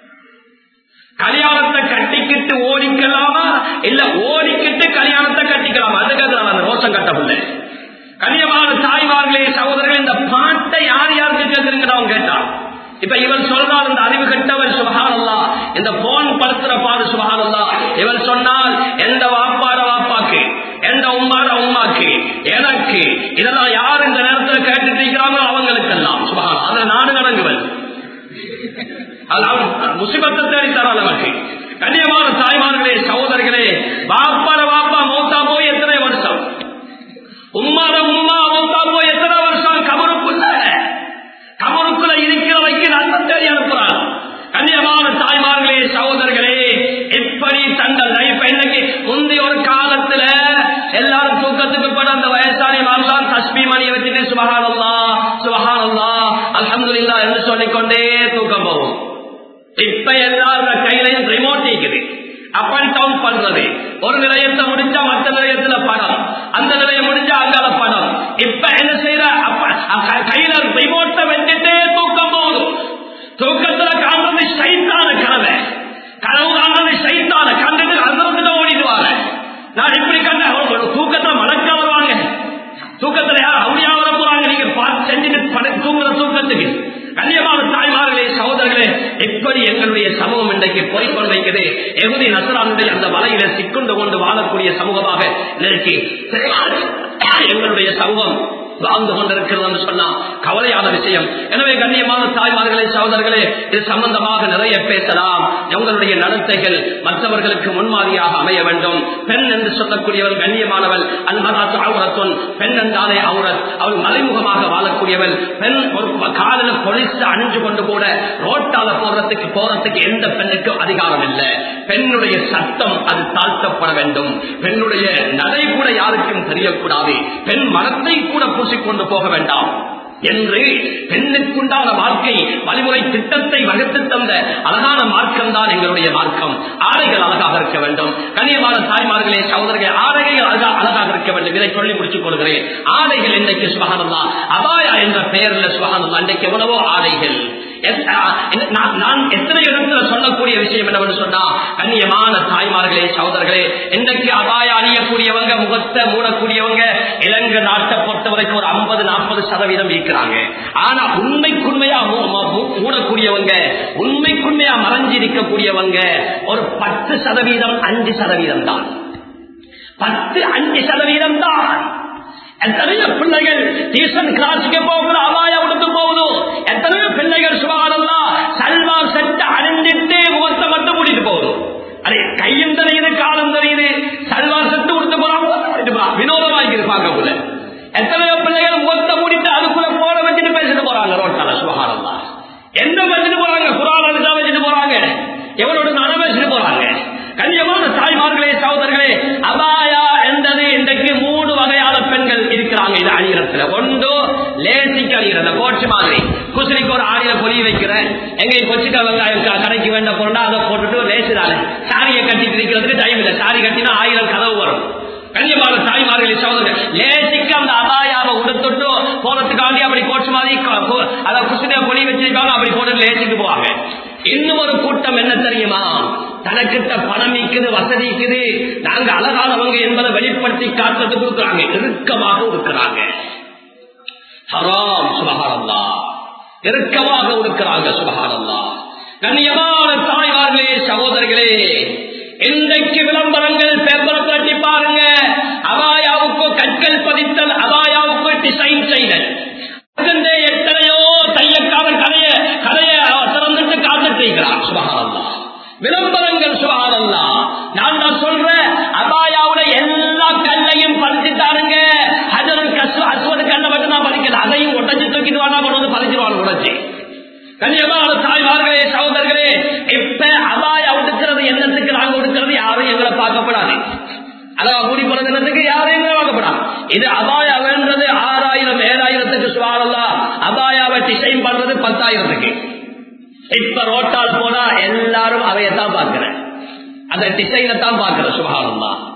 கல்யாணத்தை கட்டிக்கிட்டு ஓடிக்கலாமா இல்ல ஓடிக்கிட்டு கல்யாணத்தை கட்டிக்கலாமா அதுக்காக நான் அந்த ரோஷம் கட்டவில்லை கண்ணியமான தாய்மார்களே சகோதரர்கள் இந்த பாட்டை யார் யாருக்கு கேட்கிறீங்க அவன் கேட்டான் இப்ப இவன் சொல்றால் இந்த அறிவு கட்டவன் சுபகானல்லா இந்த போன் படுத்துற பாடு சுபகானல்லா இவன் சொன்னால் எந்த வாப்பாட வாப்பாக்கு எந்த உம்மாட உம்மாக்கு எனக்கு இதெல்லாம் யார் இந்த நேரத்தில் கேட்டுட்டு இருக்கிறாங்களோ அவங்களுக்கெல்லாம் சுபகானம் அதுல நாடு நடங்குவன் முசிபத்தை தேடி தரான் நமக்கு கண்ணியமான தாய்மார்களே சகோதரர்களே வாப்பாட வாப்பா மௌத்தா போய் எத்தனை வருஷம் உம்மாட உம்மா மௌத்தா போய் எத்தனை வருஷம் கபருக்குள்ள கபருக்குள்ள இருக்கிற வைக்க நல்ல தேடி அனுப்புறான் கண்ணியமான தாய்மார்களே சகோதரர்களே எப்படி தங்கள் லைஃப் இன்னைக்கு முந்தைய ஒரு காலத்துல எல்லாரும் தூக்கத்துக்கு போட அந்த வயசானி மாறலாம் தஸ்மி மணியை வச்சுட்டு சுபகானல்லா சுபகானல்லா அல்ஹம்துலில்லா என்று சொல்லிக்கொண்டே தூக்கம் போகும் இப்ப எல்லாரும் கையிலையும் ரிமோட் இருக்குது அப் அண்ட் டவுன் பண்றது ஒரு நிலையத்தை முடிஞ்சா மற்ற நிலையத்துல படம் அந்த நிலையம் முடிஞ்சா அங்கால படம் இப்ப என்ன செய்யற அப்ப- அ- கையில ரிமோட்டை வச்சுட்டே தூக்கம் போகுது தூக்கத்துல காண்றது சைத்தான கனவை கனவு காண்றது சைத்தான கண்டுட்டு அந்த ஓடிடுவாங்க நான் இப்படி கண்ட ஒரு தூக்கத்துல மலக்க வருவாங்க தூக்கத்துல யார் அவனியா வர போறாங்க நீங்க பார்த்து செஞ்சுட்டு படு- தூங்குற தூக்கத்துக்கு கண்ணியமான தாய்மார்களே சகோதரர்களே எப்படி எங்களுடைய சமூகம் இன்றைக்கு போய்கொண்டிருக்கிறது எகுதி நசரானுடைய அந்த வலையில சிக்குண்டு கொண்டு வாழக்கூடிய சமூகமாக இன்றைக்கு எங்களுடைய சமூகம் வாழ்ந்து கொண்டிருக்கிறது என்று சொன்னா கவலையான விஷயம் எனவே கண்ணியமான தாய்மார்களே சகோதரர்களே இது சம்பந்தமாக நிறைய பேசலாம் உங்களுடைய நடத்தைகள் மற்றவர்களுக்கு முன்மாதிரியாக அமைய வேண்டும் பெண் என்று சொல்லக்கூடியவள் கண்ணியமானவள் அன்பராத்து அவுரத்துன் பெண் என்றாலே அவுரத் அவள் மறைமுகமாக வாழக்கூடியவள் பெண் ஒரு காதல பொலிசு அணிஞ்சு கொண்டு கூட ரோட்டால போறதுக்கு போறதுக்கு எந்த பெண்ணுக்கும் அதிகாரம் இல்லை பெண்ணுடைய சட்டம் அது தாழ்த்தப்பட வேண்டும் பெண்ணுடைய நடை கூட யாருக்கும் தெரியக்கூடாது பெண் மனத்தை கூட பூசிக்கொண்டு போக வேண்டாம் என்று பெண்ணுக்குண்டான வாழ்க்கை வழிமுறை திட்டத்தை வகுத்து தந்த அழகான மார்க்கம் தான் எங்களுடைய மார்க்கம் ஆடைகள் அழகாக இருக்க வேண்டும் கண்ணியமான தாய்மார்களே சகோதரர்கள் ஆடைகள் அழகா அழகாக இருக்க வேண்டும் இதை சொல்லி முடிச்சுக் கொள்கிறேன் ஆடைகள் இன்றைக்கு சுகானம் தான் அபாயா என்ற பெயரில் சுகானம் தான் இன்றைக்கு எவ்வளவோ ஆடைகள் நான் எத்தனை இடத்துல சொல்லக்கூடிய விஷயம் என்னவென்று சொன்னா கண்ணியமான தாய்மார்களே சகோதரர்களே இன்றைக்கு அபாய அணியக்கூடியவங்க முகத்தை மூடக்கூடியவங்க இலங்கை நாட்டை பொறுத்த வரைக்கும் ஒரு ஐம்பது நாற்பது சதவீதம் இருக்கிறாங்க ஆனா உண்மைக்குண்மையா மூடக்கூடியவங்க உண்மைக்குண்மையா மறைஞ்சு இருக்கக்கூடியவங்க ஒரு பத்து சதவீதம் அஞ்சு சதவீதம் தான் பத்து அஞ்சு சதவீதம் தான் எத்தனையோ பிள்ளைகள் டியூஷன் கிளாஸுக்கு போகிற அபாய உடுத்து போகுது எத்தனையோ பிள்ளைகள் சுகாதாரம்னா சல்வார் செட்டு அணிஞ்சிட்டு முகத்தை மட்டும் கூட்டிட்டு போகுது அடே கையும் தெரியுது காலம் தெரியுது சல்வார் செட்டு உடுத்து போறாங்க வினோதமாக இருப்பாங்க போல எத்தனையோ பிள்ளைகள் முகத்தை மூடிட்டு அதுக்குள்ள போட வச்சுட்டு பேசிட்டு போறாங்க ரோட்டால சுகாதாரம் தான் எந்த வச்சுட்டு போறாங்க குரான் அழுதா வச்சுட்டு போறாங்க எவரோட நட வச்சுட்டு போறாங்க கண்ணியமான தாய்மார்களே சகோதரர்களே அபாயா என்றது இன்றைக்கு மூணு வகையான பெண்கள் இருக்கிறாங்க இது அணிகிறதுல ஒன்று லேசிக்கு அணிகிறது கோச்சு மாதிரி குசிலிக்கு ஒரு ஆடியில பொலி வைக்கிறேன் எங்க கொச்சிக்கா வெங்காயம் கடைக்கு வேண்ட பொருண்டா அதை போட்டுட்டு லேசுதானே சாரியை கட்டிட்டு இருக்கிறதுக்கு டைம் இல்லை சாரி கட்டினா ஆயிரம் கதவு வரும் கண்ணியமான தாய்மார்களே சகோதரர் லேசிக்கு அந்த அபாயாவை உடுத்துட்டு போறதுக்காண்டி அப்படி கோச்சு மாதிரி அதை குசிலிய பொலி வச்சிருக்காங்க அப்படி போட்டு லேசிக்கு போவாங்க இன்னும் ஒரு கூட்டம் என்ன தெரியுமா தனக்கிட்ட பணம் இருக்குது வசதி இருக்குது நாங்க அழகானவங்க என்பதை வெளிப்படுத்தி காட்டுறது கொடுக்குறாங்க இறுக்கமாக இருக்கிறாங்க ஹராம் சுபகாரந்தா இறுக்கமாக இருக்கிறாங்க சுபகாரந்தா கண்ணியமான தாய்மார்களே சகோதரிகளே இன்றைக்கு விளம்பரங்கள் பேப்பர் கட்டி பாருங்க அபாயாவுக்கு கற்கள் பதித்தல் அபாயாவுக்கு டிசைன் செய்தல் எத்தனையோ தையக்காரன் கதைய கதைய திறந்துட்டு காத்துட்டு இருக்கிறான் சுபகாரந்தா விளம்பரங்கள் சுகாரல்லா நான் தான் சொல்றேன் அபாயாவோட எல்லா கல்லையும் பறிச்சுட்டாருங்க ஹஜரன் கசு அசுவது கல்லை மட்டும் நான் பறிக்கல அதையும் உடஞ்சு தூக்கிட்டு வாங்க கொண்டு வந்து பறிச்சிருவாங்க உடச்சி கண்ணியமான தாய்மார்களே சகோதரர்களே இப்ப அபாயா ஒடுக்கிறது என்னத்துக்கு நாங்க ஒடுக்கிறது யாரும் எங்களை பார்க்கப்படாது அதான் கூடி போறது என்னத்துக்கு யாரும் எங்களை பார்க்கப்படாது இது அபாயா வேண்டது ஆறாயிரம் ஏழாயிரத்துக்கு சுவாரல்லா அபாயாவை டிசைன் பண்றது பத்தாயிரத்துக்கு இப்ப ரோட்டால் போனா எல்லாரும் அவையத்தான் பார்க்கிறேன் அந்த டிசைனை தான் பார்க்கிற சுகாரம் தான்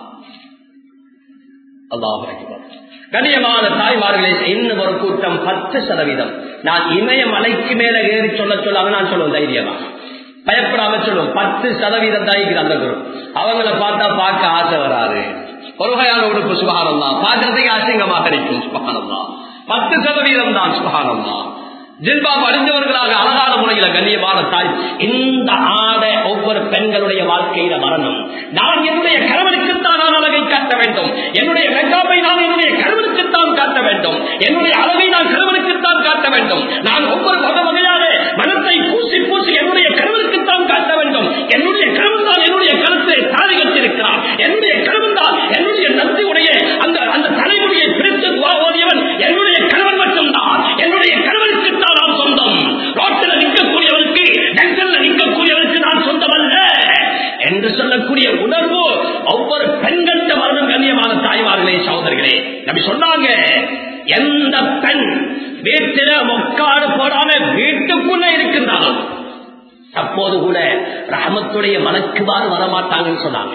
கண்ணியமான தாய்மார்களே இன்னும் ஒரு கூட்டம் பத்து சதவீதம் நான் இமயமலைக்கு மேல ஏறி சொல்ல சொல்லாம நான் சொல்லுவேன் தைரியமா பயப்படாம சொல்லுவோம் பத்து சதவீதம் தாய்க்கு அந்த குரு அவங்கள பார்த்தா பார்க்க ஆசை வராது ஒரு வகையான உடுப்பு சுகாரம் தான் பார்க்கறதுக்கு அசிங்கமா கிடைக்கும் சுகாரம் தான் பத்து சதவீதம் தான் சுகாரம் தான் ஜில்பாப் அணிந்தவர்களாக அழகான முறையில கண்ணியமான தாய் இந்த ஆடை ஒவ்வொரு பெண்களுடைய வாழ்க்கையில வரணும் நான் என்னுடைய கணவனுக்குத்தான் நான் அழகை காட்ட வேண்டும் என்னுடைய மெக்காப்பை நான் என்னுடைய கணவனுக்குத்தான் காட்ட வேண்டும் என்னுடைய அழகை நான் கணவனுக்குத்தான் காட்ட வேண்டும் நான் ஒவ்வொரு வகை வகையான மனத்தை பூசி பூசி என்னுடைய கணவனுக்குத்தான் காட்ட வேண்டும் என்னுடைய கணவன் தான் என்னுடைய கருத்தை தாழி கட்டிருக்கிறார் என்னுடைய கணவன் தான் என்னுடைய நந்தியுடைய அந்த அந்த தலைமுடியை பிரித்து ஓதியவன் என்னுடைய கணவன் மட்டும்தான் என்னுடைய கணவனுக்கு தான் நான் சொந்தம் ரோட்டில் நிற்கக்கூடியவனுக்கு டெங்கல்ல நிற்கக்கூடியவனுக்கு நான் சொந்தம் அல்ல என்று சொல்லக்கூடிய உணர்வு ஒவ்வொரு பெண்கள்கிட்ட வரணும் கண்ணியமான தாய்மார்களே சகோதரிகளே நம்பி சொன்னாங்க எந்த பெண் வீட்டில மொக்காடு போடாம வீட்டுக்குள்ள இருக்கின்றாலும் அப்போது கூட ரஹமத்துடைய மனக்குவாறு வரமாட்டாங்கன்னு சொன்னாங்க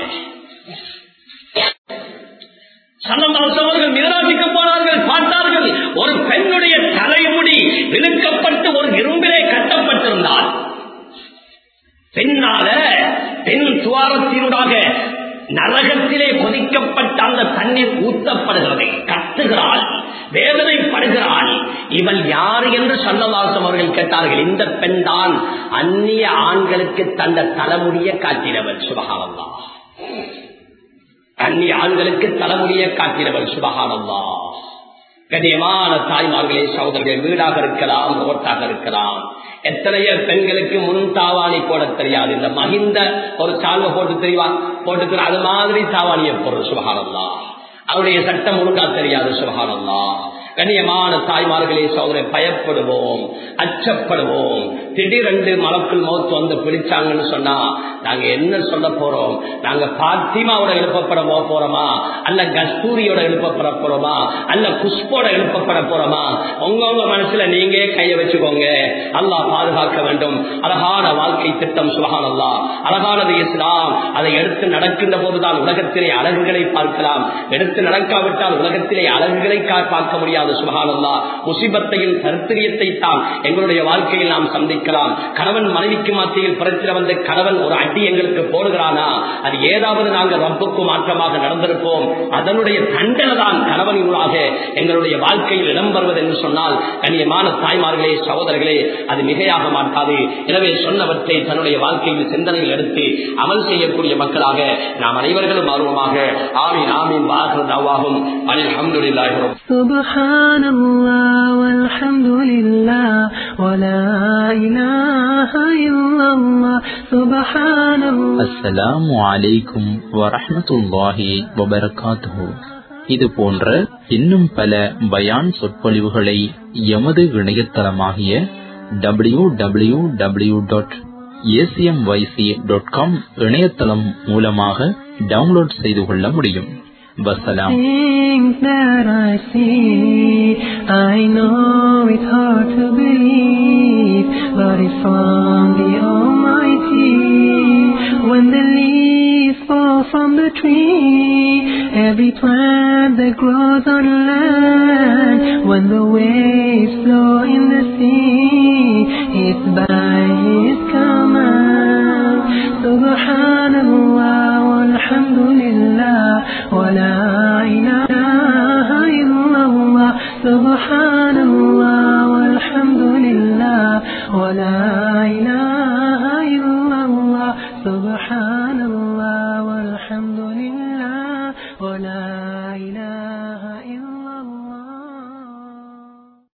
சன்னமாசவர்கள் மிகராஜிக்கு போனார்கள் பார்த்தார்கள் ஒரு பெண்ணுடைய தலைமுடி விழுக்கப்பட்டு ஒரு இரும்பிலே கட்டப்பட்டிருந்தால் பின்னால பெண் துவாரத்தினூடாக நரகத்திலே கொதிக்கப்பட்ட அந்த தண்ணீர் ஊத்தப்படுகிறது கத்துகிறாள் வேதனைப்படுகிறாள் இவள் யார் என்று சன்னவாசம் அவர்கள் கேட்டார்கள் இந்த பெண் தான் அந்நிய ஆண்களுக்கு தந்த தலைமுடிய காட்டினவள் சுபகானந்தா அந்நிய ஆண்களுக்கு தலைமுடிய காட்டினவள் சுபகானந்தா கண்ணியமான தாய்மார்களே சகோதரர்கள் வீடாக இருக்கலாம் ரோட்டாக இருக்கலாம் எத்தனையோ பெண்களுக்கு முன் தாவாணி போட தெரியாது இந்த மகிந்த ஒரு சால்வை போட்டு தெரியுவா போட்டுக்கிற அது மாதிரி தாவாணியை போடுற சுபகானந்தா அவருடைய சட்டம் ஒழுங்கா தெரியாது சுபகானந்தா கண்ணியமான தாய்மார்களே சோதனை பயப்படுவோம் அச்சப்படுவோம் திடீரென்று மலக்குள் மௌத்து வந்து பிடிச்சாங்கன்னு சொன்னா நாங்க என்ன சொல்ல போறோம் நாங்க பாத்திமாவோட எழுப்பப்பட போறோமா அல்ல கஸ்தூரியோட எழுப்பப்பட போறோமா அல்ல குஷ்போட எழுப்பப்பட போறோமா உங்கவுங்க மனசுல நீங்க கைய வச்சுக்கோங்க அல்லாஹ் பாதுகாக்க வேண்டும் அழகான வாழ்க்கை திட்டம் சுலகான் அல்லா அழகானது இஸ்லாம் அதை எடுத்து நடக்கின்ற போதுதான் உலகத்திலே அழகுகளை பார்க்கலாம் எடுத்து நடக்காவிட்டால் உலகத்திலே அழகுகளை பார்க்க முடியாது சுபகானல்லா முசிபத்தையும் கருத்திரியத்தை தான் எங்களுடைய வாழ்க்கையில் நாம் சந்திக்கலாம் கணவன் மனைவிக்கு மத்தியில் புறத்தில் வந்து கணவன் ஒரு அடி எங்களுக்கு போடுகிறானா அது ஏதாவது நாங்கள் ரப்புக்கு மாற்றமாக நடந்திருப்போம் அதனுடைய தண்டனை தான் கணவனினூடாக எங்களுடைய வாழ்க்கையில் இடம்பெறுவது என்று சொன்னால் கண்ணியமான தாய்மார்களே சகோதரர்களே அது மிகையாக மாட்டாது எனவே சொன்னவற்றை தன்னுடைய வாழ்க்கையில் சிந்தனையில் எடுத்து அமல் செய்யக்கூடிய மக்களாக நாம் அனைவர்களும் ஆர்வமாக ஆமீன் ஆமீன் வாகனதாவாகும் அனில் அஹமதுல்லாஹி سبحان الله والحمد لله ولا إله إلا الله سبحان الله அஸ்ஸலாமு அலைக்கும் வரஹ்மத்துல்லாஹி வபரகாத்துஹு இது போன்ற இன்னும் பல பயான் சொற்பொழிவுகளை எமது இணையதளமாகிய W W W dot ACMYC dot com இணையதளம் மூலமாக டவுன்லோட் செய்து கொள்ள முடியும் வசலாம் Things that I see, I know it's hard to believe, but it's from the Almighty. When the leaves fall from the tree, every plant that grows on land, when the waves flow in the sea, it's by His command. Subhanallah, walhamdulillah, wa la ilaha illallah. Subhanallah, walhamdulillah, wa la ilaha illallah. Subhanallah, walhamdulillah, wa la